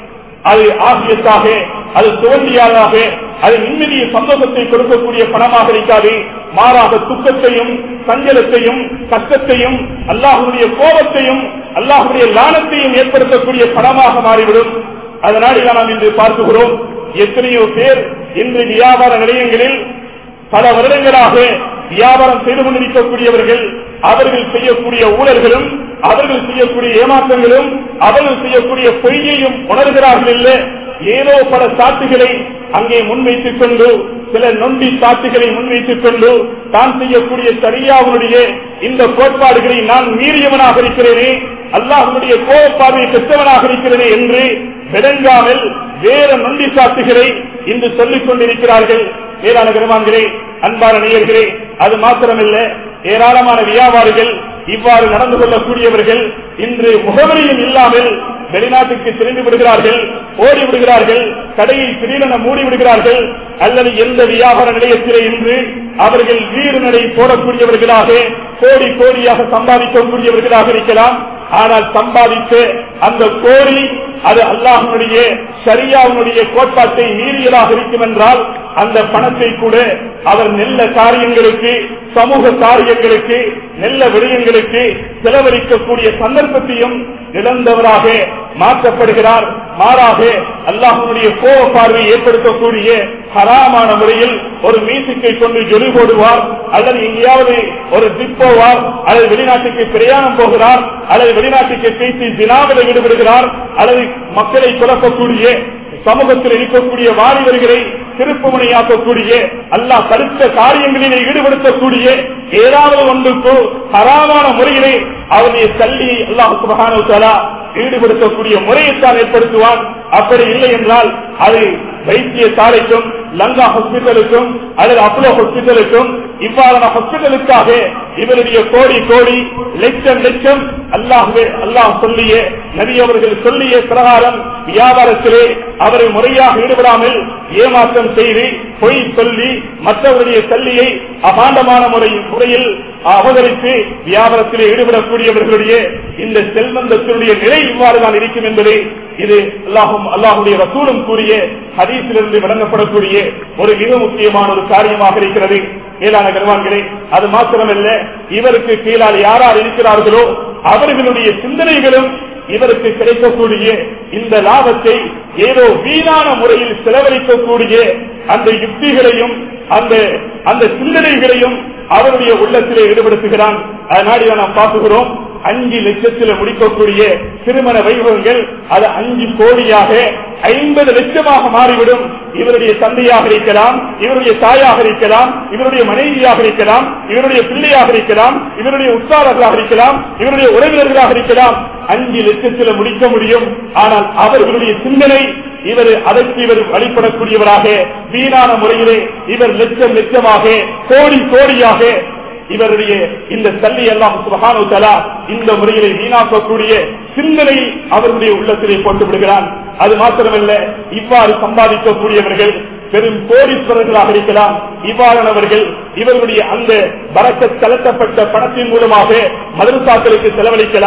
அது ஆகியத்தாக அது துவண்டியாளாக அது நிம்மதியை சந்தோஷத்தை கொடுக்கக்கூடிய பணமாக இருக்காது மாறாக துக்கத்தையும் சஞ்சலத்தையும் கஷ்டத்தையும் அல்லாஹுடைய கோபத்தையும் அல்லாஹுடைய லானத்தையும் ஏற்படுத்தக்கூடிய பணமாக மாறிவிடும் அதனால நாம் இன்று பார்க்குகிறோம் எத்தனையோ பேர் இன்று வியாபார நிலையங்களில் பல வருடங்களாக வியாபாரம் செய்து கொண்டிருக்கக்கூடியவர்கள் அவர்கள் செய்யக்கூடிய ஊழல்களும் அவர்கள் செய்யக்கூடிய ஏமாற்றங்களும் அவர்கள் செய்யக்கூடிய பொய்யையும் உணர்கிறார்கள் இல்லை ஏதோ பல சாட்டுகளை அங்கே முன்வைத்துக் கொண்டு சில நொண்டி சாட்டுகளை முன்வைத்துக் கொண்டு தான் செய்யக்கூடிய சரியாவுடைய இந்த கோட்பாடுகளை நான் மீறியவனாக இருக்கிறேனே அல்லாஹனுடைய கோபப்பார்வையை பெற்றவனாக இருக்கிறேனே என்று விளங்காமல் வேற நொண்டி சாட்டுகளை இன்று சொல்லிக் கொண்டிருக்கிறார்கள் மேலான பெருமான்களே அன்பான நேயர்களே அது மாத்திரமல்ல ஏராளமான வியாபாரிகள் இவ்வாறு நடந்து கொள்ளக்கூடியவர்கள் இன்று முகவரியும் இல்லாமல் வெளிநாட்டுக்கு திரும்பி விடுகிறார்கள் ஓடி விடுகிறார்கள் கடையை திடீரென மூடி விடுகிறார்கள் அல்லது எந்த வியாபார நிலையத்திலே இன்று அவர்கள் வீறு நடை போடக்கூடியவர்களாக கோடி கோடியாக சம்பாதிக்கக்கூடியவர்களாக இருக்கலாம் ஆனால் சம்பாதித்த அந்த கோடி அது அல்லாஹனுடைய சரியாவுடைய கோட்பாட்டை மீறியதாக இருக்கும் என்றால் அந்த பணத்தை கூட அவர் நெல்ல காரியங்களுக்கு சமூக காரியங்களுக்கு நெல்ல விடயங்களுக்கு செலவழிக்கக்கூடிய சந்தர்ப்பத்தையும் இழந்தவராக மாற்றப்படுகிறார் மாறாக அல்லாஹனுடைய கோப பார்வை ஏற்படுத்தக்கூடிய ஹராமான முறையில் ஒரு மீசுக்கை கொண்டு ஜொலி போடுவார் அல்லது எங்கேயாவது ஒரு ஜிப் போவார் அல்லது வெளிநாட்டுக்கு பிரயாணம் போகிறார் அல்லது வெளிநாட்டுக்கு பேசி தினாவில ஈடுபடுகிறார் அல்லது மக்களை குழப்பக்கூடிய சமூகத்தில் இருக்கக்கூடிய வாலிபர்களை திருப்புமுனையாக்கக்கூடிய அல்லாஹ் தடுத்த காரியங்களிலே ஈடுபடுத்தக்கூடிய ஏதாவது ஒன்றுக்கு ஹராமான முறையிலே அவருடைய தள்ளி அல்லாஹ் சுபகான ஈடுபடுத்தக்கூடிய முறையைத்தான் ஏற்படுத்துவான் அப்படி இல்லை என்றால் அது வைத்திய சாலைக்கும் லங்கா ஹாஸ்பிட்டலுக்கும் அல்லது அப்போலோ ஹாஸ்பிட்டலுக்கும் இவ்வாறான ஹாஸ்பிட்டலுக்காக இவருடைய கோடி கோடி லட்சம் லட்சம் அல்லாஹே அல்லாஹ் சொல்லிய நபி அவர்கள் சொல்லிய பிரகாரம் வியாபாரத்திலே அவரை முறையாக ஈடுபடாமல் ஏமாற்றம் செய்து பொய் சொல்லி மற்றவருடைய கல்லியை அபாண்டமான முறை முறையில் அபகரித்து வியாபாரத்திலே ஈடுபடக்கூடியவர்களுடைய இந்த செல்வந்தத்தினுடைய நிலை இவ்வாறுதான் இருக்கும் என்பதை இது அல்லாஹும் அல்லாஹுடைய ரசூலும் கூறிய ஹதீஸிலிருந்து வழங்கப்படக்கூடிய ஒரு மிக முக்கியமான ஒரு காரியமாக இருக்கிறது மேலான கர்வான்களே அது மாத்திரமல்ல இவருக்கு கீழால் யாரார் இருக்கிறார்களோ அவர்களுடைய சிந்தனைகளும் இவருக்கு கிடைக்கக்கூடிய இந்த லாபத்தை ஏதோ வீணான முறையில் செலவழிக்கக்கூடிய அந்த யுக்திகளையும் அந்த அந்த சிந்தனைகளையும் அவருடைய உள்ளத்திலே ஈடுபடுத்துகிறான் அதனால நாம் பார்க்குகிறோம் அஞ்சு லட்சத்தில் முடிக்கக்கூடிய திருமண வைபவங்கள் அது அஞ்சு கோடியாக ஐம்பது லட்சமாக மாறிவிடும் இவருடைய தந்தையாக இருக்கலாம் இவருடைய தாயாக இருக்கலாம் இவருடைய மனைவியாக இருக்கலாம் இவருடைய பிள்ளையாக இருக்கலாம் இவருடைய உற்சாரர்களாக இருக்கலாம் இவருடைய உறவினர்களாக இருக்கலாம் அஞ்சு லட்சத்தில் முடிக்க முடியும் ஆனால் அவர்களுடைய சிந்தனை இவர் அதற்கு இவர் வழிபடக்கூடியவராக வீணான முறையிலே இவர் லட்சம் லட்சமாக கோடி கோடியாக இவருடைய இந்த தள்ளி எல்லாம் சுபகானு தலா இந்த முறையிலே வீணாக்கக்கூடிய சிந்தனை அவருடைய உள்ளத்திலே போட்டு விடுகிறான் அது மாத்திரமல்ல இவ்வாறு சம்பாதிக்கக்கூடியவர்கள் பெரும் கோடீஸ்வரர்களாக இருக்கலாம் இவ்வாறானவர்கள் இவர்களுடைய அந்த வரக்க செலுத்தப்பட்ட பணத்தின் மூலமாக மதரசாக்களுக்கு செலவழிக்கலாம்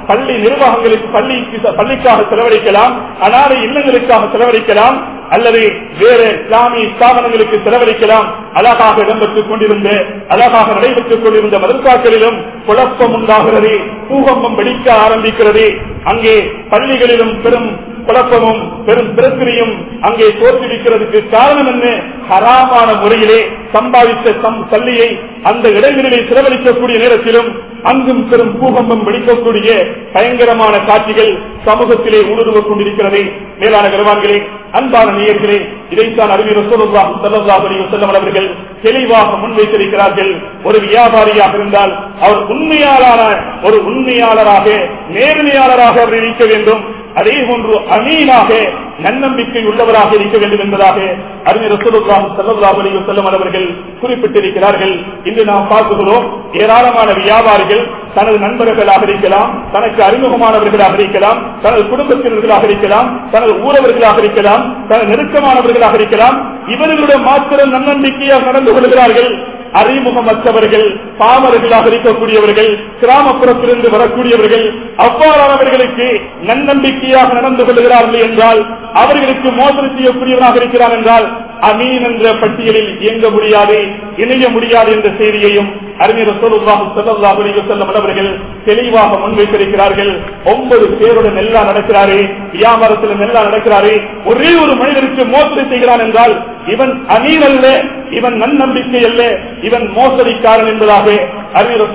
பள்ளி நிர்வாகங்களுக்கு பள்ளிக்கு பள்ளிக்காக செலவழிக்கலாம் அனாதை இல்லங்களுக்காக செலவழிக்கலாம் அல்லது வேறு இஸ்லாமிய ஸ்தாபனங்களுக்கு செலவழிக்கலாம் அழகாக இடம்பெற்றுக் கொண்டிருந்த அழகாக நடைபெற்றுக் கொண்டிருந்த மதர்சாக்களிலும் குழப்பம் உண்டாகிறது பூகம்பம் வெடிக்க ஆரம்பிக்கிறது அங்கே பள்ளிகளிலும் பெரும் குழப்பமும் பெரும் பிரச்சனையும் அங்கே தோற்றுவிக்கிறதுக்கு காரணம் என்ன ஹராமான முறையிலே சம்பாதித்த சம் பள்ளியை அந்த இடங்களிலே செலவழிக்கக்கூடிய நேரத்திலும் அங்கும் பெரும் பூகம்பம் வெடிக்கக்கூடிய பயங்கரமான காட்சிகள் சமூகத்திலே ஊடுருவக் கொண்டிருக்கிறது மேலான கருவான்களே அன்பான நேயர்களே இதைத்தான் அறிவியல் செல்லம் அவர்கள் தெளிவாக முன்வைத்திருக்கிறார்கள் ஒரு வியாபாரியாக இருந்தால் அவர் உண்மையாளரான ஒரு உண்மையாளராக நேர்மையாளராக அவர் இருக்க வேண்டும் அதே போன்று அமீனாக நன்னம்பிக்கை உள்ளவராக இருக்க வேண்டும் என்பதாக அறிஞர் செல்லம் அவர்கள் குறிப்பிட்டிருக்கிறார்கள் இன்று நாம் பார்க்கிறோம் ஏராளமான வியாபாரிகள் தனது நண்பர்களாக இருக்கலாம் தனக்கு அறிமுகமானவர்களாக இருக்கலாம் தனது குடும்பத்தினர்களாக இருக்கலாம் தனது ஊரவர்களாக இருக்கலாம் தனது நெருக்கமானவர்களாக இருக்கலாம் இவர்களுடன் மாத்திரம் நன்னம்பிக்கையாக நடந்து கொள்கிறார்கள் அறிமுகமற்றவர்கள் பாமர்களாக இருக்கக்கூடியவர்கள் கிராமப்புறத்திலிருந்து வரக்கூடியவர்கள் அவ்வாறானவர்களுக்கு நன்னம்பிக்கையாக நடந்து கொள்கிறார்கள் என்றால் அவர்களுக்கு மோசடி செய்யக்கூடியவராக இருக்கிறார் என்றால் அமீன் என்ற பட்டியலில் இயங்க முடியாது இணைய முடியாது என்ற செய்தியையும் அறிஞர் செல்லம் அவர்கள் தெளிவாக முன்வைத்திருக்கிறார்கள் ஒன்பது பேருடன் எல்லாம் நடக்கிறாரே வியாபாரத்தில் எல்லாம் நடக்கிறாரே ஒரே ஒரு மனிதருக்கு மோசடி செய்கிறான் என்றால் இவன் அமீன் அல்ல இவன் நன்னம்பிக்கை அல்ல இவன் மோசடிக்காரன் என்பதாக அறிஞர்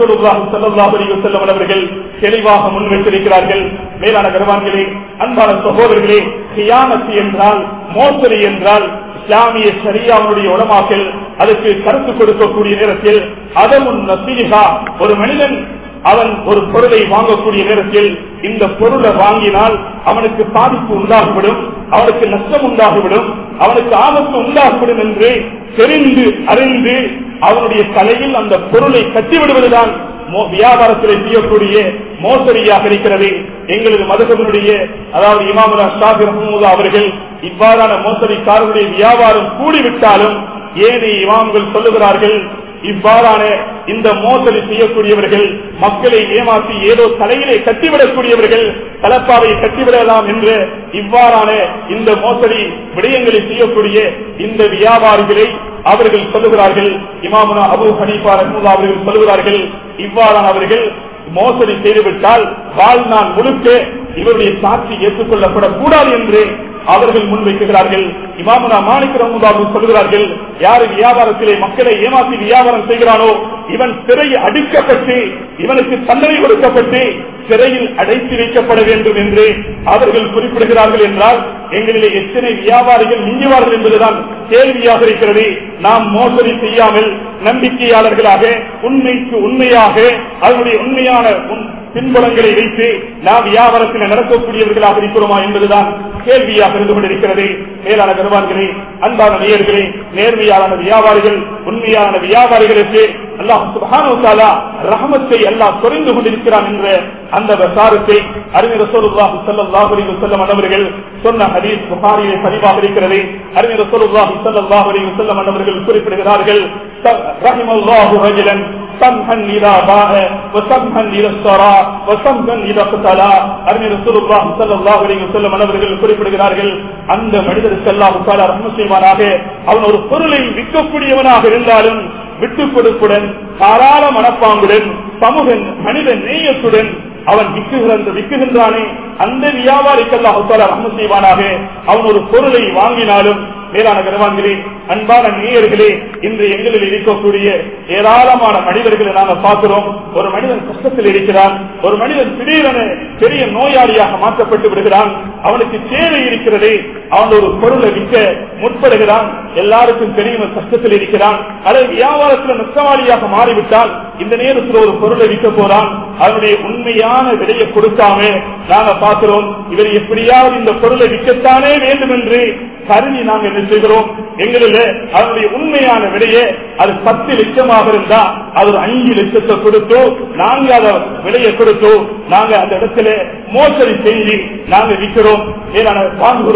செல்லம் அவர்கள் தெளிவாக முன்வைத்திருக்கிறார்கள் மேலான கருவான்களே அன்பான சகோதரர்களே கியானத்து என்றால் மோசடி என்றால் இஸ்லாமிய சரியாவுடைய உடமாக்கல் அதற்கு கருத்து கொடுக்கக்கூடிய நேரத்தில் அதமுன் நசீகா ஒரு மனிதன் அவன் ஒரு பொருளை வாங்கக்கூடிய நேரத்தில் இந்த பொருளை வாங்கினால் அவனுக்கு பாதிப்பு உண்டாகிவிடும் அவனுக்கு நஷ்டம் உண்டாகிவிடும் அவனுக்கு ஆபத்து உண்டாகிவிடும் என்று தெரிந்து அறிந்து அவனுடைய தலையில் அந்த பொருளை கட்டிவிடுவதுதான் வியாபாரத்தில் செய்யக்கூடிய மோசடியாக இருக்கிறது எங்களது மதகனுடைய அதாவது இமாமுல்லா ஷாபி ரஹமுல்லா அவர்கள் இவ்வாறான மோசடிக்காரர்களுடைய வியாபாரம் கூடிவிட்டாலும் ஏனைய இமாம்கள் சொல்லுகிறார்கள் இவ்வாறான இந்த மோசடி செய்யக்கூடியவர்கள் மக்களை ஏமாற்றி ஏதோ தலையிலே கட்டிவிடக்கூடியவர்கள் தலப்பாவை கட்டிவிடலாம் என்று இவ்வாறான இந்த மோசடி விடயங்களை செய்யக்கூடிய இந்த வியாபாரிகளை அவர்கள் சொல்லுகிறார்கள் இமாமுனா அபு ஹனீஃபா ரஹ்முல்லா அவர்கள் சொல்லுகிறார்கள் இவ்வாறான அவர்கள் மோசடி செய்துவிட்டால் வாழ்நாள் முழுக்க இவருடைய சாட்சி ஏற்றுக்கொள்ளப்படக்கூடாது என்று அவர்கள் முன்வைக்கிறார்கள் இமாமுனா மாணிக்க ரஹ்முல்லா சொல்கிறார்கள் யாரு வியாபாரத்திலே மக்களை ஏமாற்றி வியாபாரம் செய்கிறானோ இவன் சிறையில் அடிக்கப்பட்டு இவனுக்கு தண்டனை கொடுக்கப்பட்டு சிறையில் அடைத்து வைக்கப்பட வேண்டும் என்று அவர்கள் குறிப்பிடுகிறார்கள் என்றால் எங்களிலே எத்தனை வியாபாரிகள் மிஞ்சுவார்கள் என்பதுதான் கேள்வியாக இருக்கிறது நாம் மோசடி செய்யாமல் நம்பிக்கையாளர்களாக உண்மைக்கு உண்மையாக அதனுடைய உண்மையான பின்புலங்களை வைத்து நாம் வியாபாரத்தில் நடக்கக்கூடியவர்களாக இருக்கிறோமா என்பதுதான் கேள்வியாக இருந்து கொண்டிருக்கிறது மேலான கருவான்களே அன்பான நேயர்களே நேர்மையான வியாபாரிகள் உண்மையான வியாபாரிகளுக்கு அல்லாஹ் சுபானுசாலா ரஹமத்தை எல்லாம் குறைந்து கொண்டிருக்கிறான் என்ற அந்த விசாரத்தை அறிஞர் சோருல்லாஹு சல்லாஹு அலி வசல்லம் அன்னவர்கள் சொன்ன ஹதீஸ் புகாரிலே பதிவாக இருக்கிறது அறிஞர் சோருல்லாஹு சல்லாஹு அலி வசல்லம் அன்னவர்கள் குறிப்பிடுகிறார்கள் ரஹிமல்லாஹு ரஜலன் سمحا إذا باع وسمحا إذا اشترى وسمحا إذا اقتلى அறிஞர் ரசூலுல்லாஹி ஸல்லல்லாஹு அலைஹி வஸல்லம் அவர்கள் குறிப்பிடுகிறார்கள் அந்த மனிதருக்கு அல்லாஹ் தஆலா ரஹ்மத் செய்வானாக அவன் ஒரு பொருளை விற்கக்கூடியவனாக இருந்தாலும் விட்டுக் கொடுப்புடன் தாராள மனப்பாங்குடன் சமூக மனித நேயத்துடன் அவன் விற்குகின்ற விற்குகின்றானே அந்த வியாபாரிக்கு அல்லாஹ் தஆலா ரஹ்மத் செய்வானாக அவன் ஒரு பொருளை வாங்கினாலும் மேலான கருவான்களே அன்பான நேயர்களே இன்று எங்களில் இருக்கக்கூடிய ஏராளமான மனிதர்களை நாங்கள் பார்க்கிறோம் ஒரு மனிதன் கஷ்டத்தில் இருக்கிறான் ஒரு மனிதன் திடீரென பெரிய நோயாளியாக மாற்றப்பட்டு விடுகிறான் அவனுக்கு தேவை இருக்கிறது அவன் ஒரு பொருளை விற்க முற்படுகிறான் எல்லாருக்கும் தெரியும் கஷ்டத்தில் இருக்கிறான் அல்லது வியாபாரத்தில் நஷ்டவாளியாக மாறிவிட்டால் இந்த நேரத்தில் ஒரு பொருளை விற்க போறான் அவனுடைய உண்மையான விலையை கொடுக்காம நாங்க பார்க்கிறோம் இவர் எப்படியாவது இந்த பொருளை விற்கத்தானே வேண்டும் என்று கருதி நாங்கள் என்ன செய்கிறோம் எங்களில் அதனுடைய உண்மையான விலையை அது பத்து லட்சமாக இருந்தா அது ஒரு அஞ்சு லட்சத்தை கொடுத்தோ நாங்க அதை விலையை கொடுத்தோ நாங்க அந்த இடத்துல மோசடி செஞ்சு நாங்க விற்கிறோம் மேலான வாங்குகிறோம்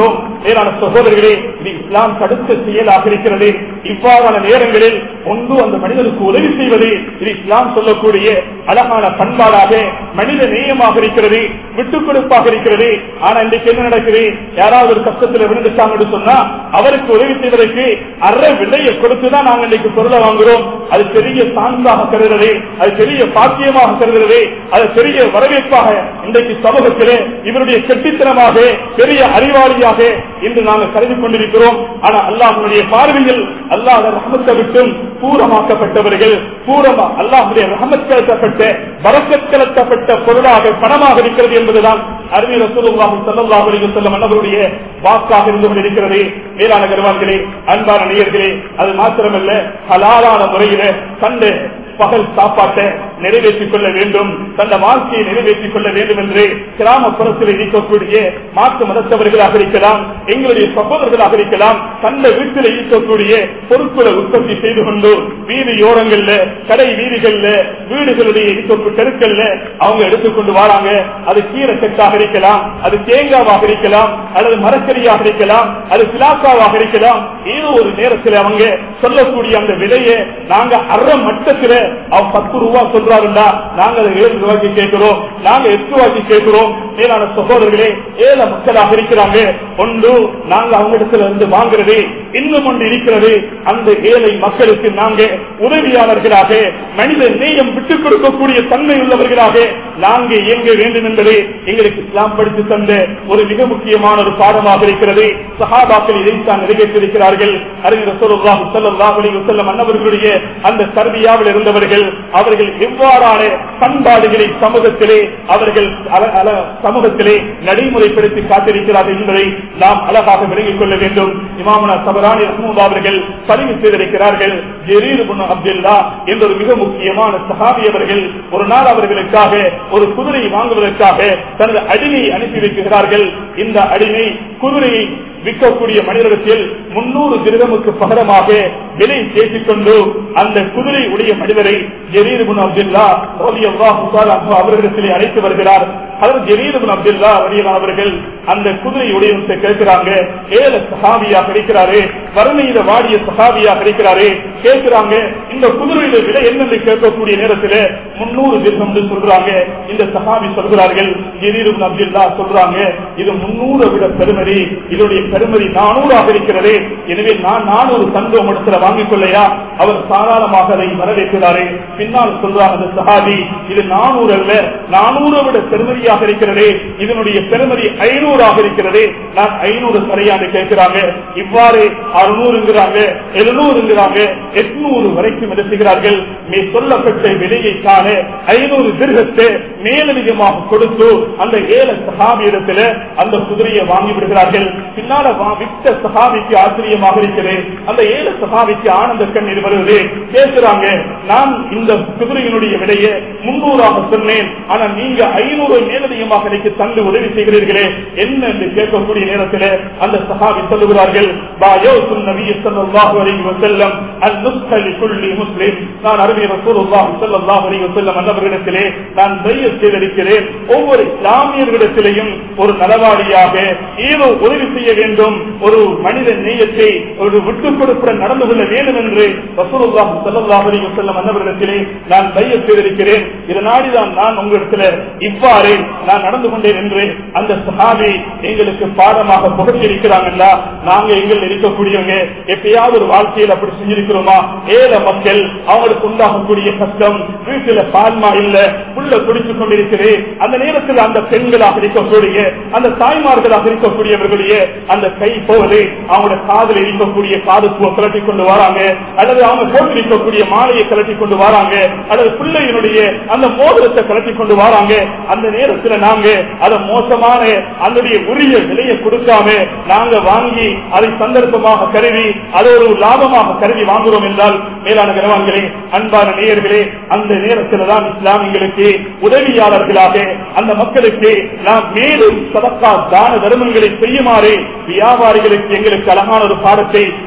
மேலான சகோதரர்களே இது இஸ்லாம் தடுத்த செயலாக இருக்கிறது இவ்வாறான நேரங்களில் ஒன்று அந்த மனிதனுக்கு உதவி செய்வது இது இஸ்லாம் சொல்லக்கூடிய அழகான பண்பாடாக மனித நேயமாக இருக்கிறது விட்டுக் கொடுப்பாக இருக்கிறது ஆனா இன்றைக்கு என்ன நடக்குது யாராவது ஒரு கஷ்டத்தில் விழுந்துட்டாங்கன்னு சொன்னா அவருக்கு உதவி செய்வதற்கு அற விலையை கொடுத்துதான் நாங்க இன்னைக்கு பொருளை வாங்குறோம் அது பெரிய சான்றாக கருதுறது அது பெரிய பாக்கியமாக கருதுறது அது பெரிய வரவேற்பாக இன்றைக்கு சமூகத்திலே இவருடைய கெட்டித்தனமாக பெரிய அறிவாளியாக இன்று நாங்கள் கருதி கொண்டிருக்கிறோம் ஆனா அல்லாஹனுடைய பார்வையில் அல்லாஹ் ரஹமத்தை விட்டும் பூரமாக்கப்பட்டவர்கள் பூரமா அல்லாஹுடைய ரஹமத் கலத்தப்பட்ட வரக்கத் கலத்தப்பட்ட பொருளாக பணமாக இருக்கிறது என்பதுதான் அருமை ரசூலுல்லாஹி ஸல்லல்லாஹு அலைஹி வஸல்லம் அன்னவருடைய வாக்காக இருந்து கொண்டிருக்கிறது மேலான கருவான்களே அன்பான நேயர்களே அது மாத்திரமல்ல ஹலாலான முறையில கண்டு பகல் சாப்பாட்டை நிறைவேற்றிக் கொள்ள வேண்டும் தந்த வாழ்க்கையை நிறைவேற்றிக் கொள்ள வேண்டும் என்று கிராமப்புறத்தில் இருக்கக்கூடிய மாற்று மதத்தவர்களாக இருக்கலாம் எங்களுடைய சகோதரர்களாக இருக்கலாம் தந்த வீட்டில் இருக்கக்கூடிய பொருட்களை உற்பத்தி செய்து கொண்டு வீதியோரங்கள்ல கடை வீதிகள்ல வீடுகளுடைய இருக்கக்கூடிய தெருக்கள்ல அவங்க எடுத்துக்கொண்டு வராங்க அது கீரை செட்டாக இருக்கலாம் அது தேங்காவாக இருக்கலாம் அல்லது மரக்கறியாக இருக்கலாம் அது பிலாக்காவாக இருக்கலாம் ஏதோ ஒரு நேரத்தில் அவங்க சொல்லக்கூடிய அந்த விலையை நாங்க அற மட்டத்தில் அவன் பத்து ரூபா சொல்றாருண்டா நாங்க அதை ஏழு ரூபாய்க்கு கேட்கிறோம் நாங்க எட்டு ரூபாய்க்கு கேட்கிறோம் மேலான சகோதரர்களே ஏழை மக்களாக இருக்கிறாங்க ஒன்று நாங்க அவங்க இடத்துல இருந்து வாங்குறது இன்னும் ஒன்று இருக்கிறது அந்த ஏழை மக்களுக்கு நாங்க உதவியாளர்களாக மனித நேயம் விட்டுக் கொடுக்கக்கூடிய தன்மை உள்ளவர்களாக நாங்க இயங்க வேண்டும் என்பதை எங்களுக்கு இஸ்லாம் படித்து தந்த ஒரு மிக முக்கியமான ஒரு பாடமாக இருக்கிறது சஹாபாக்கள் இதைத்தான் நிறைவேற்றிருக்கிறார்கள் அறிஞர் சொல்லுல்லாஹு ஸல்லல்லாஹு அலைஹி வஸல்லம் அன்னவர்களுடைய அந்த தர்பியாவில் இருந்தவர்கள் அவர்கள் எவ்வாறான பண்பாடுகளை சமூகத்திலே அவர்கள் அல- அல- சமூகத்திலே நடைமுறைப்படுத்தி காத்திருக்கிறார்கள் என்பதை நாம் அழகாக விளங்கிக் கொள்ள வேண்டும் இமாமனா சபரானி ரஹ்மூல்லா அவர்கள் பதிவு செய்திருக்கிறார்கள் ஜெரீர் இப்னு அப்துல்லா என்ற ஒரு மிக முக்கியமான சஹாபி அவர்கள் ஒரு நாள் அவர்களுக்காக ஒரு குதிரை வாங்குவதற்காக தனது அடிமையை அனுப்பி வைக்கிறார்கள் இந்த அடிமை குதிரையை விற்கக்கூடிய மனிதர்கள் முன்னூறு திருகமுக்கு பகரமாக விலை பேசிக் கொண்டு அந்த குதிரை உடைய மனிதரை ஜெரீர் இப்னு அப்துல்லா ரலியல்லாஹு தஆலா அன்ஹு அவர்களிடத்திலே அழைத்து வருகிறார் அதற்கு ஜெரீர் இப்னு அப்துல்லா ரலியல்லாஹு அவர்கள் அந்த குதிரை உடையவத்தை கேட்கிறாங்க ஏழ சஹாபியாக இருக்கிறாரு வறுமையில வாடிய சஹாபியாக இருக்கிறாரு கேட்கிறாங்க இந்த குதிரையில விலை என்னென்று கேட்கக்கூடிய நேரத்தில் முன்னூறு திருகம் சொல்றாங்க இந்த சஹாபி சொல்கிறார்கள் ஜெரீர் இப்னு அப்துல்லா சொல்றாங்க இது முன்னூறு விட பெருமதி இதனுடைய பெருமதி நானூறாக இருக்கிறது எனவே நான் நானூறு தங்கம் இடத்துல வாங்கிக் கொள்ளையா அவர் சாதாரணமாக அதை வரவேற்கிறாரு பின்னால் சொல்றாங்க அந்த சஹாபி இது நானூறு அல்ல நானூறு விட பெருமதியாக இருக்கிறது இதனுடைய பெருமதி ஐநூறாக இருக்கிறது நான் ஐநூறு சரியாக கேட்கிறாங்க இவ்வாறு அறுநூறுங்கிறாங்க எழுநூறுங்கிறாங்க எட்நூறு வரைக்கும் எடுத்துகிறார்கள் மே சொல்லப்பட்ட விலையை காண ஐநூறு திருகத்தை மேலதிகமாக கொடுத்து அந்த ஏழை சகாபியிடத்துல அந்த குதிரையை வாங்கி விடுகிறார்கள் பின்னால வா- விட்ட சகாபிக்கு ஆச்சரியமாக இருக்கிறது அந்த ஏழு சகாபிக்கு ஆனந்த கண்ணீர் வருவது கேட்கிறாங்க நான் இந்த குதிரையினுடைய விலையை முன்னூறாக சொன்னேன் ஆனா நீங்க ஐநூறு மேலதிகமாக எனக்கு தந்து உதவி செய்கிறீர்களே என்ன என்று கேட்கக்கூடிய நேரத்தில் அந்த சகாபி சொல்லுகிறார்கள் பாயோசுன் நபிய ஸல்லல்லாஹு அலைஹி வஸல்லம் அன்-நுஸ்ஹ லிகுல்லி முஸ்லிம் நான் அருமை ரசூலுல்லாஹி ஸல்லல்லாஹு அலைஹி வஸல்லம் அன்னவர்களிடத்திலே நான் பையத் செய்திருக்கிறேன் ஒவ்வொரு இஸ்லாமியர்களிடத்திலேயும் ஒரு நலவாளியாக ஏதோ உதவி செய்ய வேண்டும் ஒரு மனித நேயத்தை ஒரு விட்டுக் கொடுப்புடன் நடந்து கொள்ள வேண்டும் என்று ரசூலுல்லாஹி ஸல்லல்லாஹு அலைஹி வஸல்லம் அன்னவர்களிடத்திலே நான் பையத் செய்திருக்கிறேன் இதனாடிதான் நான் உங்களிடத்துல இவ்வாறு நான் நடந்து கொண்டேன் என்று அந்த சஹாபி எங்களுக்கு பாடமாக புகழ்ச்சி இருக்கிறாங்கல்ல நாங்க எங்கள் இருக்கக்கூடியவங்க எப்பயாவது ஒரு வாழ்க்கையில் அப்படி செஞ்சிருக்கிறோமா ஏழை மக்கள் அவங்களுக்கு உண்டாகக்கூடிய கஷ்டம் வீட்டுல பால்மா இல்ல புள்ள குடித்துக் கொண்டிருக்கிறே அந்த நேரத்தில் அந்த பெண்களாக இருக்கக்கூடிய அந்த தாய்மார்களாக இருக்கக்கூடியவர்களுடைய அந்த கை போவது அவங்களோட காதில் இருக்கக்கூடிய காது பூவை கலட்டி கொண்டு வராங்க அல்லது அவங்க போட்டிருக்கக்கூடிய மாலையை கலட்டி கொண்டு வராங்க அல்லது பிள்ளையினுடைய அந்த மோதிரத்தை கலட்டி கொண்டு வராங்க அந்த நேரத்தில் நாங்க அதை மோசமான அதனுடைய உரிய விலையை கொடுக்காம நாங்க வாங்கி அதை சந்தர்ப்பமாக கருவி அதை ஒரு லாபமாக கருவி வாங்குறோம் என்றால் மேலான கிரவான்களே அன்பான நேயர்களே அந்த நேரத்தில் தான் இஸ்லாமியங்களுக்கு உதவியாளர்களாக அந்த மக்களுக்கு நாம் மேலும் சதக்கா தான தர்மங்களை செய்யுமாறு வியாபாரிகளுக்கு எங்களுக்கு அழகான ஒரு பாடத்தை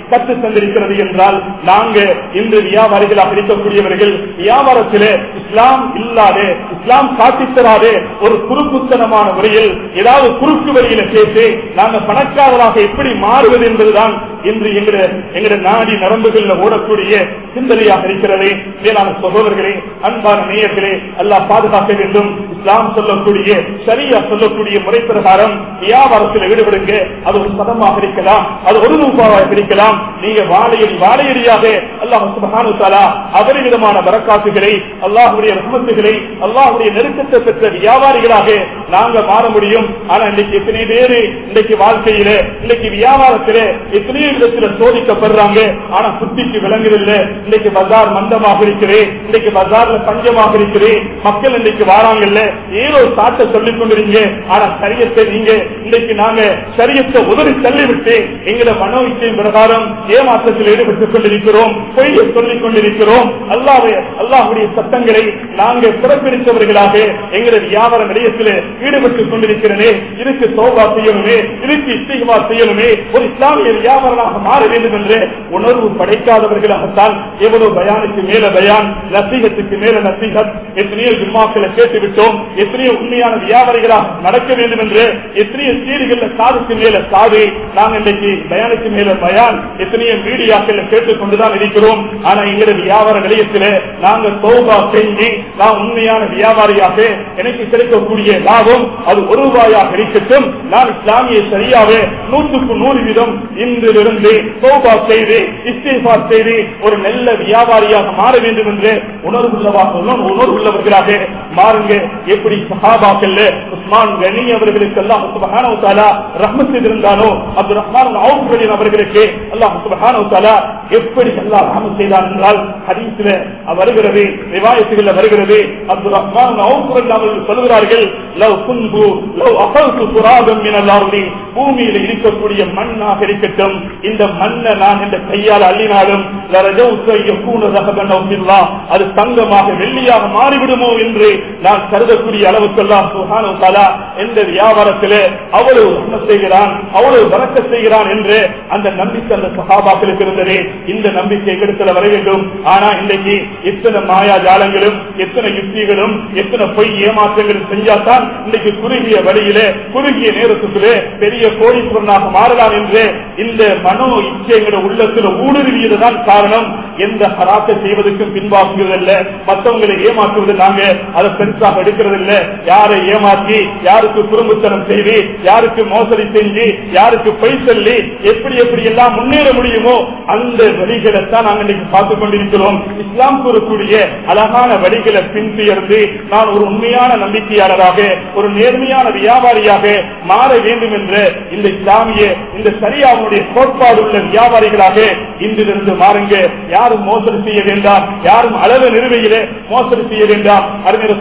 கற்று தந்திருக்கிறது என்றால் நாங்க இன்று வியாபாரிகளாக இருக்கக்கூடியவர்கள் வியாபாரத்திலே இஸ்லாம் இல்லாத இஸ்லாம் காட்டித்தராத ஒரு குறுக்குத்தனமான முறையில் ஏதாவது குறுக்கு வழியில கேட்டு நாங்க பணக்காரராக எப்படி மாறுவது என்பதுதான் இன்று எங்களுடைய எங்களுடைய நாடி நரம்புகளில் ஓடக்கூடிய சிந்தனையாக இருக்கிறது மேலான சகோதரர்களே அன்பான நேயர்களே அல்லாஹ் பாதுகாக்க வேண்டும் இஸ்லாம் சொல்லக்கூடிய சரியா சொல்லக்கூடிய முறை பிரகாரம் வியாபாரத்தில் ஈடுபடுங்க அது ஒரு சதமாக இருக்கலாம் அது ஒரு ரூபாவாக இருக்கலாம் நீங்க வாழையடி வாழையடியாக அல்லாஹ் சுபஹானு தாலா அபரிவிதமான வரக்காத்துகளை அல்லாஹுடைய ரஹமத்துகளை அல்லாஹுடைய நெருக்கத்தை பெற்ற வியாபாரிகளாக நாங்க மாற முடியும் ஆனா இன்னைக்கு எத்தனை பேரு இன்னைக்கு வாழ்க்கையில இன்னைக்கு வியாபாரத்தில எத்தனையோ விதத்துல சோதிக்கப்படுறாங்க ஆனா புத்திக்கு விளங்குதில்லை இன்னைக்கு பஜார் மந்தமாக இருக்கிறேன் இன்னைக்கு பஜார்ல பஞ்சமாக இருக்கிறேன் மக்கள் இன்னைக்கு வாராங்கல்ல ஏதோ சாட்டை சொல்லிக் கொண்டிருங்க ஆனா சரியத்தை நீங்க இன்னைக்கு நாங்க சரியத்தை உதவி தள்ளிவிட்டு எங்களை மனோ இச்சையின் பிரகாரம் ஏமாற்றத்தில் ஈடுபட்டுக் கொண்டிருக்கிறோம் பொய்யை சொல்லிக் கொண்டிருக்கிறோம் அல்லாவே அல்லாஹுடைய சட்டங்களை நாங்க பிறப்பிடித்தவர்களாக எங்களுடைய வியாபார நிலையத்தில் ஈடுபட்டுக் கொண்டிருக்கிறனே இதுக்கு சோபா செய்யணுமே இதுக்கு இசைவா செய்யணுமே ஒரு இஸ்லாமிய வியாபாரமாக மாற வேண்டும் என்ற உணர்வு படைக்காதவர்களாகத்தான் எவ்வளவு பயானுக்கு மேல பயான் நசீகத்துக்கு மேல நசீகத் எத்தனையோ ஜும்மாக்களை கேட்டு விட்டோம் எத்தனையோ உண்மையான வியாபாரிகளாக நடக்க வேண்டும் என்று எத்தனையோ சீடுகள்ல காதுக்கு மேல காது நாங்க இன்றைக்கு பயானுக்கு மேல பயான் எத்தனையோ மீடியாக்கள் கேட்டுக் கொண்டுதான் இருக்கிறோம் ஆனா எங்களுடைய வியாபார நிலையத்தில் நாங்க சோபா செஞ்சு நான் உண்மையான வியாபாரியாக எனக்கு கிடைக்கக்கூடிய லாபம் அது ஒரு ரூபாயாக இருக்கட்டும் நான் இஸ்லாமிய சரியாக நூற்றுக்கு நூறு வீதம் இன்றிலிருந்து சோபா செய்து இஸ்தீஃபா செய்து ஒரு நல்ல வியாபாரியாக மாற வேண்டும் என்று உணர்வுள்ளவாக உணர்வுள்ளவர்களாக மாறுங்க எப்படி சஹாபாக்கள் உஸ்மான் கனி அவர்களுக்கு அல்லாஹ் சுபஹானஹு தஆலா ரஹ்மத் செய்திருந்தானோ அப்துல் ரஹ்மான் அவுஃப் ரலி அவர்களுக்கு அல்லாஹ் சுபஹானஹு தஆலா எப்படி அல்லாஹ் ரஹ்மத் செய்தான் என்றால் ஹதீஸ்ல வருகிறது ரிவாயத்துகளில் வருகிறது அப்துல் ரஹ்மான் அவுஃப் ரலி அவர்கள் சொல்கிறார்கள் லவ் குன்பு லவ் அகல்து துராபம் மினல் அர்தி பூமியில் இருக்கக்கூடிய மண்ணாக இருக்கட்டும் இந்த மண்ணை நான் இந்த கையால் அள்ளினாலும் லரஜௌத்து யகூன ரஹபன் அவ் பில்லா அது தங்கமாக வெள்ளியாக மாறிவிடுமோ என்று நான் கருதக்கூடிய அளவுக்கு அல்லாஹ் சுப்ஹானஹு வ தஆலா எந்த வியாபாரத்திலே அவ்வளவு ரஹ்மத் செய்கிறான் அவ்வளவு வரக்க செய்கிறான் என்று அந்த நம்பிக்கை அந்த சஹாபாக்களுக்கு இருந்தது இந்த நம்பிக்கை எங்களிடத்தில் வர வேண்டும் ஆனா இன்றைக்கு எத்தனை மாயா ஜாலங்களும் எத்தனை யுக்திகளும் எத்தனை பொய் ஏமாற்றங்களும் செஞ்சாதான் இன்னைக்கு குறுகிய வழியிலே குறுகிய நேரத்துக்குள்ளே பெரிய கோடீஸ்வரனாக மாறலாம் என்று இந்த மனோ இச்சைங்கிற உள்ளத்தில் ஊடுருவியதுதான் காரணம் எந்த ஹராத்தை செய்வதற்கும் பின்வாங்குவதில்லை மற்றவங்களை ஏமாற்றுவது நாங்க அதை பெருசாக எடுக்கிறது இல்ல யாரை ஏமாற்றி யாருக்கு குறும்புத்தனம் செய்து யாருக்கு மோசடி செஞ்சு யாருக்கு பொய் சொல்லி எப்படி எப்படி எல்லாம் முன்னேற முடியுமோ அந்த வழிகளை தான் நாங்கள் இன்னைக்கு பார்த்துக் கொண்டிருக்கிறோம் இஸ்லாம் கூறக்கூடிய அழகான வழிகளை பின்துயர்ந்து நான் ஒரு உண்மையான நம்பிக்கையாளராக ஒரு நேர்மையான வியாபாரியாக மாற வேண்டும் என்ற இந்த இஸ்லாமிய இந்த சரியாவுடைய கோட்பாடு உள்ள வியாபாரிகளாக இன்றிலிருந்து மாறுங்க யாரும் மோசடி செய்ய வேண்டாம் யாரும் அளவு நிறுவையிலே மோசடி செய்ய வேண்டாம் அறிஞர்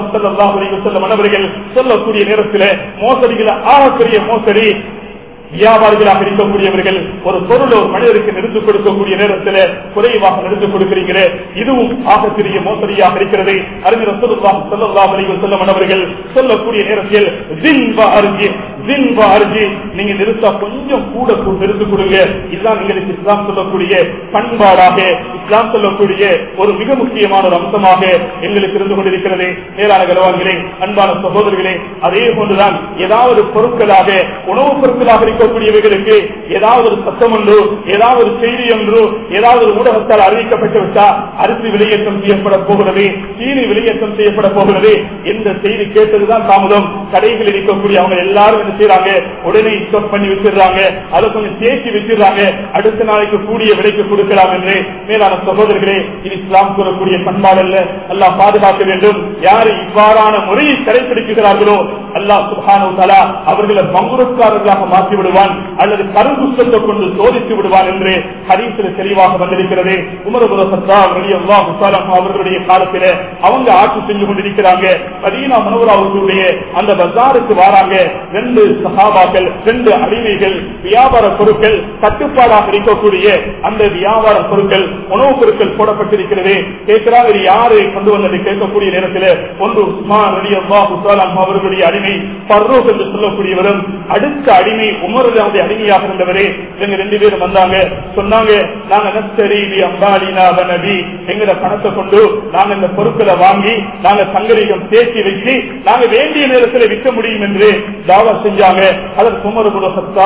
மன்னவர்கள் சொல்லக்கூடிய நேரத்தில் மோசடிகளை ஆகக்கூடிய மோசடி வியாபாரிகளாக இருக்கக்கூடியவர்கள் ஒரு பொருள் ஒரு மனிதருக்கு நிறுத்திக் கொடுக்கக்கூடிய நேரத்தில் குறைவாக நிறுத்திக் கொடுக்கிறீங்க இதுவும் ஆகச்சிறிய மோசடியாக இருக்கிறது அறிஞர் செல்லவர்கள் சொல்லக்கூடிய நேரத்தில் நீங்க நிறுத்தா கொஞ்சம் கூட நிறுத்திக் கொடுங்க இதுதான் எங்களுக்கு இஸ்லாம் சொல்லக்கூடிய பண்பாடாக இஸ்லாம் சொல்லக்கூடிய ஒரு மிக முக்கியமான ஒரு அம்சமாக எங்களுக்கு இருந்து கொண்டிருக்கிறது மேலான கலவான்களே அன்பான சகோதரர்களே அதே போன்றுதான் ஏதாவது பொருட்களாக உணவுப் பொருட்களாக இருக்கக்கூடியவர்களுக்கு ஏதாவது ஒரு சத்தம் ஒன்று ஏதாவது ஒரு செய்தி ஒன்று ஏதாவது ஒரு ஊடகத்தால் அறிவிக்கப்பட்டு விட்டால் அரிசி விலையேற்றம் செய்யப்பட போகிறது சீனி விலையேற்றம் செய்யப்பட போகிறது எந்த செய்தி கேட்டதுதான் தாமதம் கடைகளில் இருக்கக்கூடிய அவங்க எல்லாரும் என்ன செய்யறாங்க உடனே ஸ்டாப் பண்ணி வச்சிடுறாங்க அதை கொஞ்சம் தேக்கி வச்சிடுறாங்க அடுத்த நாளைக்கு கூடிய விலைக்கு கொடுக்கலாம் என்று மேலான சகோதரர்களே இது இஸ்லாம் கூறக்கூடிய பண்பாடு அல்ல அல்லாஹ் பாதுகாக்க வேண்டும் யாரு இவ்வாறான முறையை கடைபிடிக்கிறார்களோ அல்லாஹ் சுபானு தலா அவர்களை பங்குரக்காரர்களாக மாற்றி விடுவான் அல்லது கருங்குஷ்டத்தை கொண்டு சோதித்து விடுவான் என்று ஹரீசில் தெளிவாக வந்திருக்கிறது உமரபுர சத்தா அவர்களுடைய காலத்தில அவங்க ஆட்சி செஞ்சு கொண்டிருக்கிறாங்க மதீனா மனோராவுடைய அந்த பஜாருக்கு வராங்க ரெண்டு சகாபாக்கள் ரெண்டு அடிமைகள் வியாபார பொருட்கள் கட்டுப்பாடாக இருக்கக்கூடிய அந்த வியாபார பொருட்கள் உணவுப் பொருட்கள் போடப்பட்டிருக்கிறது கேட்கிறாங்க இது யாரு கொண்டு வந்தது கேட்கக்கூடிய நேரத்தில் ஒன்று உஸ்மான் அலி அல்லாஹ் அவர்களுடைய அடிமை அடிமை பர்ரோக் என்று சொல்லக்கூடியவரும் அடுத்த அடிமை உமருடைய அடிமையாக இருந்தவரே இவங்க ரெண்டு பேரும் வந்தாங்க சொன்னாங்க நாங்க நஸ்தரி அம்பாலினா நபி எங்கட பணத்தை கொண்டு நாங்க இந்த பொருட்களை வாங்கி நாங்க சங்கரிகம் தேக்கி வச்சு நாங்க வேண்டிய நேரத்தில் விற்க முடியும் என்று தாவா செஞ்சாங்க அதற்கு குமரகுல சத்தா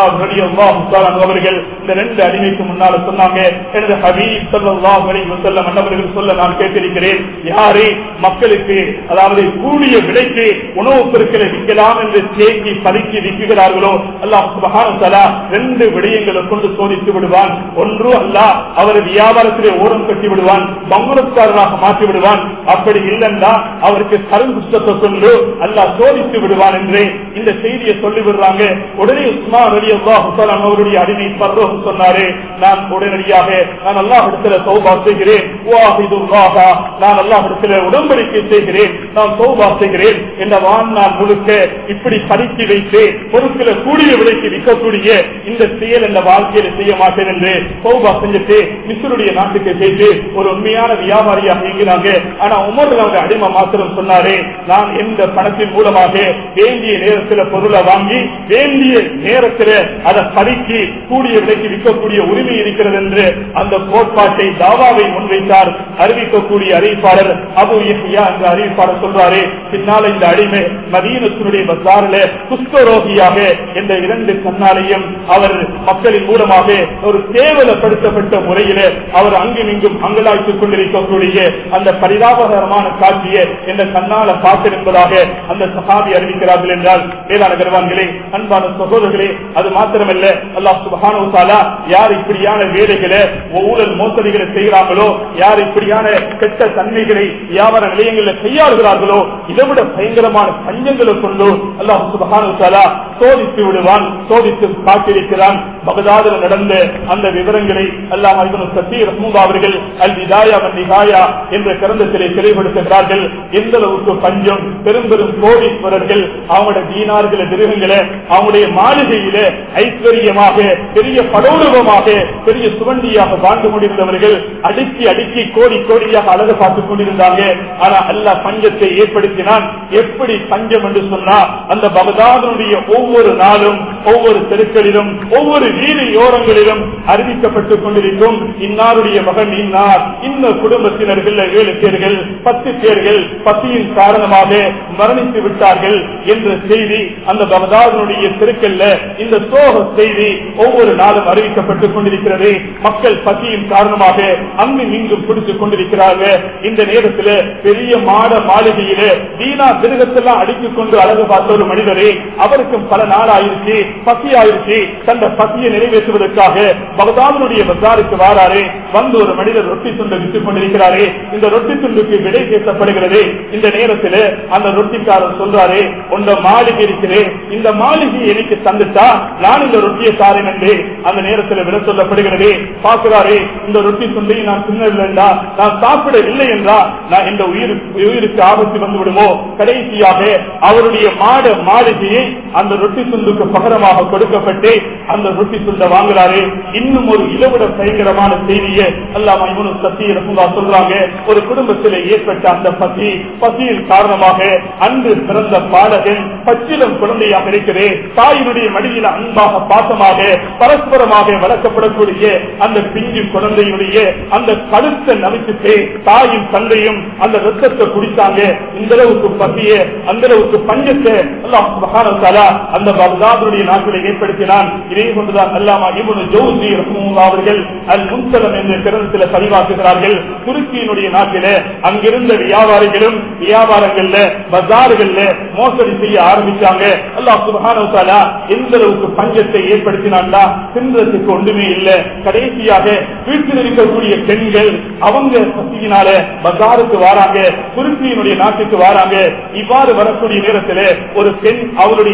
அவர்கள் இந்த ரெண்டு அடிமைக்கு முன்னால சொன்னாங்க எனது ஹபீப் சல்லாஹ் அலி வசல்லம் அன்னவர்கள் சொல்ல நான் கேட்டிருக்கிறேன் யாரே மக்களுக்கு அதாவது கூடிய விலைக்கு உணவுப் பொருட்களை விற்கலாம் என்று தேக்கி பதுக்கி விற்கிறார்களோ அல்லாஹ் சுபஹான தலா ரெண்டு விடயங்களை கொண்டு சோதித்து விடுவான் ஒன்று அல்ல அவர் வியாபாரத்திலே ஓரம் கட்டி விடுவான் பங்குலக்காரராக மாற்றி விடுவான் அப்படி இல்லைன்னா அவருக்கு கருங்குஷ்டத்தை கொண்டு அல்லாஹ் சோதித்து விடுவான் என்று இந்த செய்தியை சொல்லி விடுறாங்க உடனே உஸ்மான் அலி அல்லாஹ் அவருடைய அடிமை பர்வம் சொன்னாரு நான் உடனடியாக நான் அல்லாஹ் இடத்துல சௌபா செய்கிறேன் வாஹிதுல்லாஹா, நான் அல்லாஹ் இடத்துல உடன்படிக்கை செய்கிறேன் நான் சௌபா செய்கிறேன் என்ற வாழ்நாள் முழுக்க இப்படி பறித்து வைத்து பொருட்களை கூடிய விலைக்கு விற்கக்கூடிய இந்த செயல் என்ற வாழ்க்கையில செய்ய மாட்டேன் என்று சௌபா செஞ்சுட்டு மிஸ்ருடைய நாட்டுக்கு போயிட்டு ஒரு உண்மையான வியாபாரியாக இயங்கினாங்க ஆனா உமர் அவங்க அடிமை மாத்திரம் சொன்னாரு நான் எந்த பணத்தின் மூலமாக வேண்டிய நேரத்தில் பொருளை வாங்கி வேண்டிய நேரத்தில் அதை பறிக்கு கூடிய விலைக்கு விற்கக்கூடிய உரிமை இருக்கிறது என்று அந்த கோட்பாட்டை தாவாவை முன்வைத்தார் அறிவிக்கக்கூடிய அறிவிப்பாளர் அபு யஹ்யா என்ற அறிவிப்பாளர் சொல்றாரு பின்னால இந்த அடிமை மதீனத்தினுடைய பசாரில குஷ்டரோகியாக என்ற இரண்டு கண்ணாலையும் அவர் மக்களின் மூலமாக ஒரு கேவலப்படுத்தப்பட்ட முறையில அவர் அங்கும் இங்கும் அங்கலாய்த்துக் கொண்டிருக்கக்கூடிய அந்த பரிதாபகரமான காட்சியை என்ற கண்ணால பார்த்திருப்பதாக அந்த சகாபி அறிவிக்கிறார்கள் என்றால் வேளாண் கருவான்களே அன்பான சகோதரர்களே அது மாத்திரமல்ல அல்லாஹ் சுபஹானு தாலா யார் இப்படியான வேலைகளை ஊழல் மோசடிகளை செய்கிறார்களோ யார் இப்படியான கெட்ட தன்மைகளை வியாபார நிலையங்களில் கையாளுகிறார்களோ இதை விட பயங்கரமான பஞ்சங்களை கொண்டு அல்லாஹ் சுபஹானு தாலா சோதித்து விடுவான் சோதித்து காட்டியிருக்கிறான் பகதாதில் நடந்த அந்த விவரங்களை அல்லாஹ் சத்தி ரஹ்மூதா அவர்கள் அல் விதாயா நிகாயா என்ற கிரந்தத்திலே தெளிவுபடுத்துகிறார்கள் எந்த அளவுக்கு பஞ்சம் பெரும் பெரும் கோடீஸ்வரர்கள் அவங்களுடைய தீனார்களை திருகங்களை அவங்களுடைய மாளிகையில ஐஸ்வர்யமாக பெரிய படோரூபமாக பெரிய சுவண்டியாக வாழ்ந்து கொண்டிருந்தவர்கள் அடுக்கி அடுக்கி கோடி கோடியாக அழகு பார்த்துக் கொண்டிருந்தாங்க ஆனா அல்ல பஞ்சத்தை ஏற்படுத்தினான் எப்படி பஞ்சம் என்று சொன்னா அந்த பகதாதனுடைய ஒவ்வொரு நாளும் ஒவ்வொரு தெருக்களிலும் ஒவ்வொரு வீதியோரங்களிலும் அறிவிக்கப்பட்டுக் கொண்டிருக்கும் இன்னாருடைய மகன் இன்னார் இந்த குடும்பத்தினர்கள் ஏழு பேர்கள் பத்து பேர்கள் பசியின் காரணமாக மரணித்து விட்டார்கள் என்ற செய்தி அந்த பகதாதனுடைய தெருக்கல்ல இந்த சோக செய்தி ஒவ்வொரு நாளும் அறிவிக்கப்பட்டுக் கொண்டிருக்கிறது மக்கள் பசியின் காரணமாக அங்கும் இங்கும் பிடித்துக் கொண்டிருக்கிறார்கள் இந்த நேரத்தில் பெரிய மாட மாளிகையிலே வீணா திருகத்தெல்லாம் அடித்துக் கொண்டு அழகு பார்த்த ஒரு மனிதரே அவருக்கும் பல நாள் ஆயிருச்சு பசி ஆயிருச்சு தந்த பசியை நிறைவேற்றுவதற்காக பகதாதனுடைய பசாருக்கு வாராரு வந்து ஒரு மனிதர் ரொட்டி துண்டை விட்டுக் கொண்டிருக்கிறாரே இந்த ரொட்டி துண்டுக்கு விடை பேசப்படுகிறது இந்த நேரத்தில் அந்த ரொட்டிக்காரர் சொல்றாரு உண்ட மாளிகை இருக்கிறேன் இந்த மாளிகை எனக்கு தந்துட்டா நான் இந்த ரொட்டியை தாரேன் என்று அந்த நேரத்தில் விட சொல்லப்படுகிறது பார்க்கிறாரே இந்த ரொட்டி துண்டை நான் தின்னவில்லைண்டா நான் சாப்பிடவில்லை என்றா நான் இந்த உயிர் உயிருக்கு ஆபத்து வந்து விடுமோ கடைசியாக அவருடைய மாட மாளிகையை அந்த ரொட்டி துண்டுக்கு பகரமாக கொடுக்கப்பட்டு அந்த ரொட்டி துண்டை வாங்குறாரு இன்னும் ஒரு இலவிட பயங்கரமான செய்தியை அல்லாம இவனு சத்தி ரகுல்லா சொல்றாங்க ஒரு குடும்பத்தில் ஏற்பட்ட அந்த பசி பசியின் காரணமாக அன்று பிறந்த பாடகன் பச்சிலம் குழந்தையாக இருக்கிறே தாயினுடைய மடியில் அன்பாக பாசமாக பரஸ்பரமாக வளர்க்கப்படக்கூடிய அந்த பிஞ்சு குழந்தையுடைய அந்த கழுத்தை நமிச்சுட்டு தாயும் தந்தையும் அந்த ரத்தத்தை குடித்தாங்க இந்த அளவுக்கு பசிய அந்த அளவுக்கு பஞ்சத்தை அல்லாஹ் சுப்ஹானஹு வ தஆலா அந்த பக்தாதுடைய நாட்டில் ஏற்படுத்தினான் இதே கொண்டுதான் அல்லாமா இப்னு ஜௌசி ரஹ்மத்துல்லாஹி அவர்கள் அல் முன்சலம் என்ற கிரந்தத்தில் பதிவாக்குகிறார்கள் துருக்கியினுடைய நாட்டில அங்கிருந்த வியாபாரிகளும் வியாபாரங்கள்ல பஜார்கள்ல மோசடி செய்ய ஆரம்பிச்சாங்க அல்லாஹ் சுப்ஹானஹு வ தஆலா எந்த அளவுக்கு பஞ்சத்தை ஏற்படுத்தினான்டா தின்றதுக்கு ஒன்றுமே இல்ல கடைசியாக வீட்டில் இருக்கக்கூடிய பெண்கள் அவங்க பசியினால பஜாருக்கு வராங்க துருக்கியினுடைய நாட்டுக்கு வராங்க இவ்வாறு வரக்கூடிய நேரத்தில் ஒரு பெண் அவருடைய இரண்டு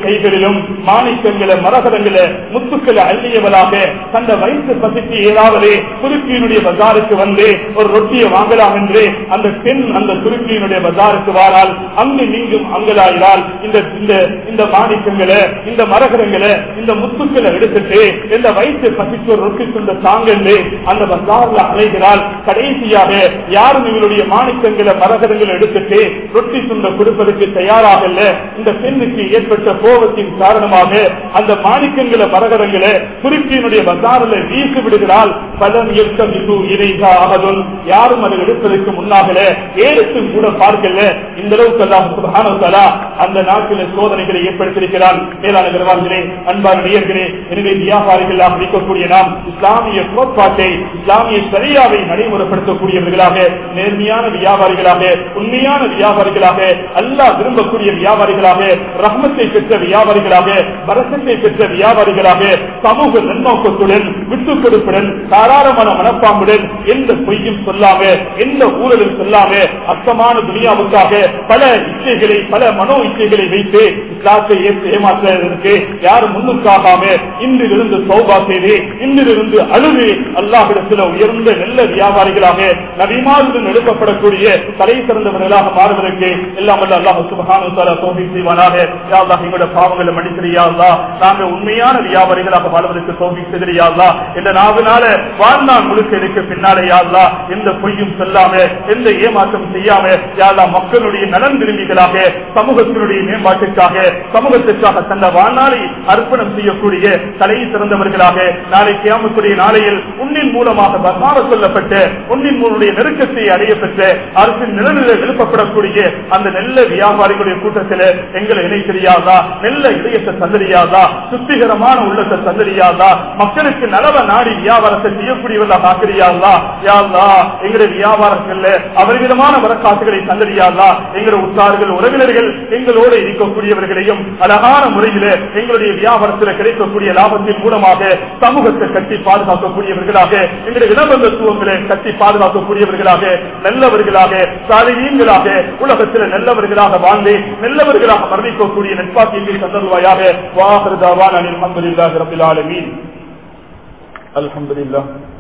கைகளிலும் மாணிக்கங்களை மரகதங்களை முத்துக்களை அள்ளியவளாக தந்த வயிற்று பசிக்கு ஏதாவது துருக்கியினுடைய பஜாருக்கு வந்து ஒரு ரொட்டியை வாங்கலாம் என்று அந்த பெண் அந்த துருக்கியினுடைய பஜாருக்கு வாரால் அங்கு நீங்கும் அங்கலாயினால் இந்த இந்த இந்த மாணிக்கங்களை இந்த மரகதங்களை இந்த முத்துக்களை எடுத்துட்டு இந்த வயிற்று பசிக்கு ஒரு ரொட்டி துண்ட தாங்கன்னு அந்த பஜார்ல அலைகிறாள் கடைசியாக யாரும் இவருடைய மாணிக்கங்களை மரகதங்களை எடுத்துட்டு ரொட்டி துண்ட கொடுப்பதற்கு தயாராக இல்ல இந்த பெண்ணுக்கு ஏற்பட்ட கோபத்தின் காரணமாக அந்த மாணிக்கங்களை மரகதங்களை துருக்கியினுடைய பசாரில் வீசி விடுகிறால் பலன் இயக்கம் இது இறைகா ஆகதும் யாரும் அதை எடுப்பதற்கு முன்னாகல ஏழுக்கும் கூட பார்க்கல இந்த அளவுக்கு அல்லாஹ் சுப்ஹானஹு வ தஆலா அந்த நாட்டில சோதனைகளை ஏற்படுத்தியிருக்கிறான் மேலான பெருமாள்களே அன்பான நேயர்களே எனவே வியாபாரிகளாக இருக்கக்கூடிய நாம் இஸ்லாமிய கோட்பாட்டை இஸ்லாமிய சரியாவை நடைமுறைப்படுத்தக்கூடியவர்களாக நேர்மையான வியாபாரிகளாக உண்மையான வியாபாரிகளாக அல்லாஹ் விரும்பக்கூடிய வியாபாரிகளாக ரஹ்மத்தை பெற்ற வியாபாரிகளாக வரசத்தை பெற்ற வியாபாரிகளாக சமூக நன்னோக்கத்துடன் விட்டுக் கொடுப்புடன் தாராளமான மனப்பாம்புடன் எந்த பொய்யும் சொல்லாம எந்த ஊழலும் சொல்லாம அர்த்தமான துனியாவுக்காக பல இச்சைகளை பல மனோ இச்சைகளை வைத்து இஸ்லாத்தை ஏற்று ஏமாற்றுவதற்கு யாரும் முன்னுக்காகாம இன்றிலிருந்து சௌபா செய்து இன்றிலிருந்து அழுது அல்லாஹிடத்தில் உயர்ந்த நல்ல வியாபாரிகளாக நபிமாருடன் எழுப்பப்படக்கூடிய தலை சிறந்தவர்களாக மாறுவதற்கு எல்லாம் வல்ல அல்லாஹ் சுபஹானு தஆலா தௌஃபீக் செய்வானாக யா அல்லாஹ் எங்களுடைய பாவங்களை மன்னிச்சிரியா அல்லாஹ் நாங்கள் உண்மையான வியாபாரிகளாக வாழ்வதற்கு தௌஃபீக் செய்திரியா அல்லாஹ் இந்த நாவினால வாழ்நாள் முழுக்க எனக்கு பின்னாலே யா அல்லாஹ் எந்த பொய்யும் சொல்லாம எந்த ஏமாற்றம் செய்யாம யா அல்லாஹ் மக்களுடைய நலன் விரும்பிகளாக சமூகத்தினுடைய மேம்பாட்டுக்காக சமூகத்திற்காக தந்த வாழ்நாளை அர்ப்பணம் செய்யக்கூடிய தலை சிறந்தவர்களாக நாளை கியாமத்துடைய நாளையில் உன்னின் மூலமாக பசார சொல்லப்பட்ட உன்னின் மூலமுடைய நெருக்கத்தை அடைய பெற்ற அரசின் நிலநிலை எழுப்பப்படக்கூடிய அந்த நல்ல வியாபாரிகளுடைய கூட்டத்தில் எங்களை இணை தெரியாதா நல்ல இதயத்தை தந்தறியாதா சுத்திகரமான உள்ளத்தை தந்தறியாதா மக்களுக்கு நலவ நாடி வியாபாரத்தை செய்யக்கூடியவர்களாக ஆக்கிரியாதா யாதா எங்களுடைய வியாபாரங்கள்ல அவர்விதமான வரக்காசுகளை தந்தறியாதா எங்களுடைய உற்றார்கள் உறவினர்கள் எங்களோடு இருக்கக்கூடியவர்களையும் அழகான முறையில எங்களுடைய வியாபாரத்தில் கிடைக்கக்கூடிய லாபத்தின் மூலமாக சமூகத்தை கட்டி பாதுகாக்கக்கூடியவர்களாக எங்களுடைய இடபந்தத்துவங்களை கட்டி பாதுகாக்கக்கூடியவர்களாக நல்லவர்களாக சாலையீன்களாக உலகத்தில் நல்லவர்களாக வாழ்ந்து நல்லவர்களாக மரணிக்கக்கூடிய நட்பாக்கியத்தை தந்தருவாயாக வாகரதாவான் அனில் அஹமதுல்லாஹி ரபில் ஆலமீன் அல்ஹம்துலில்லாஹ்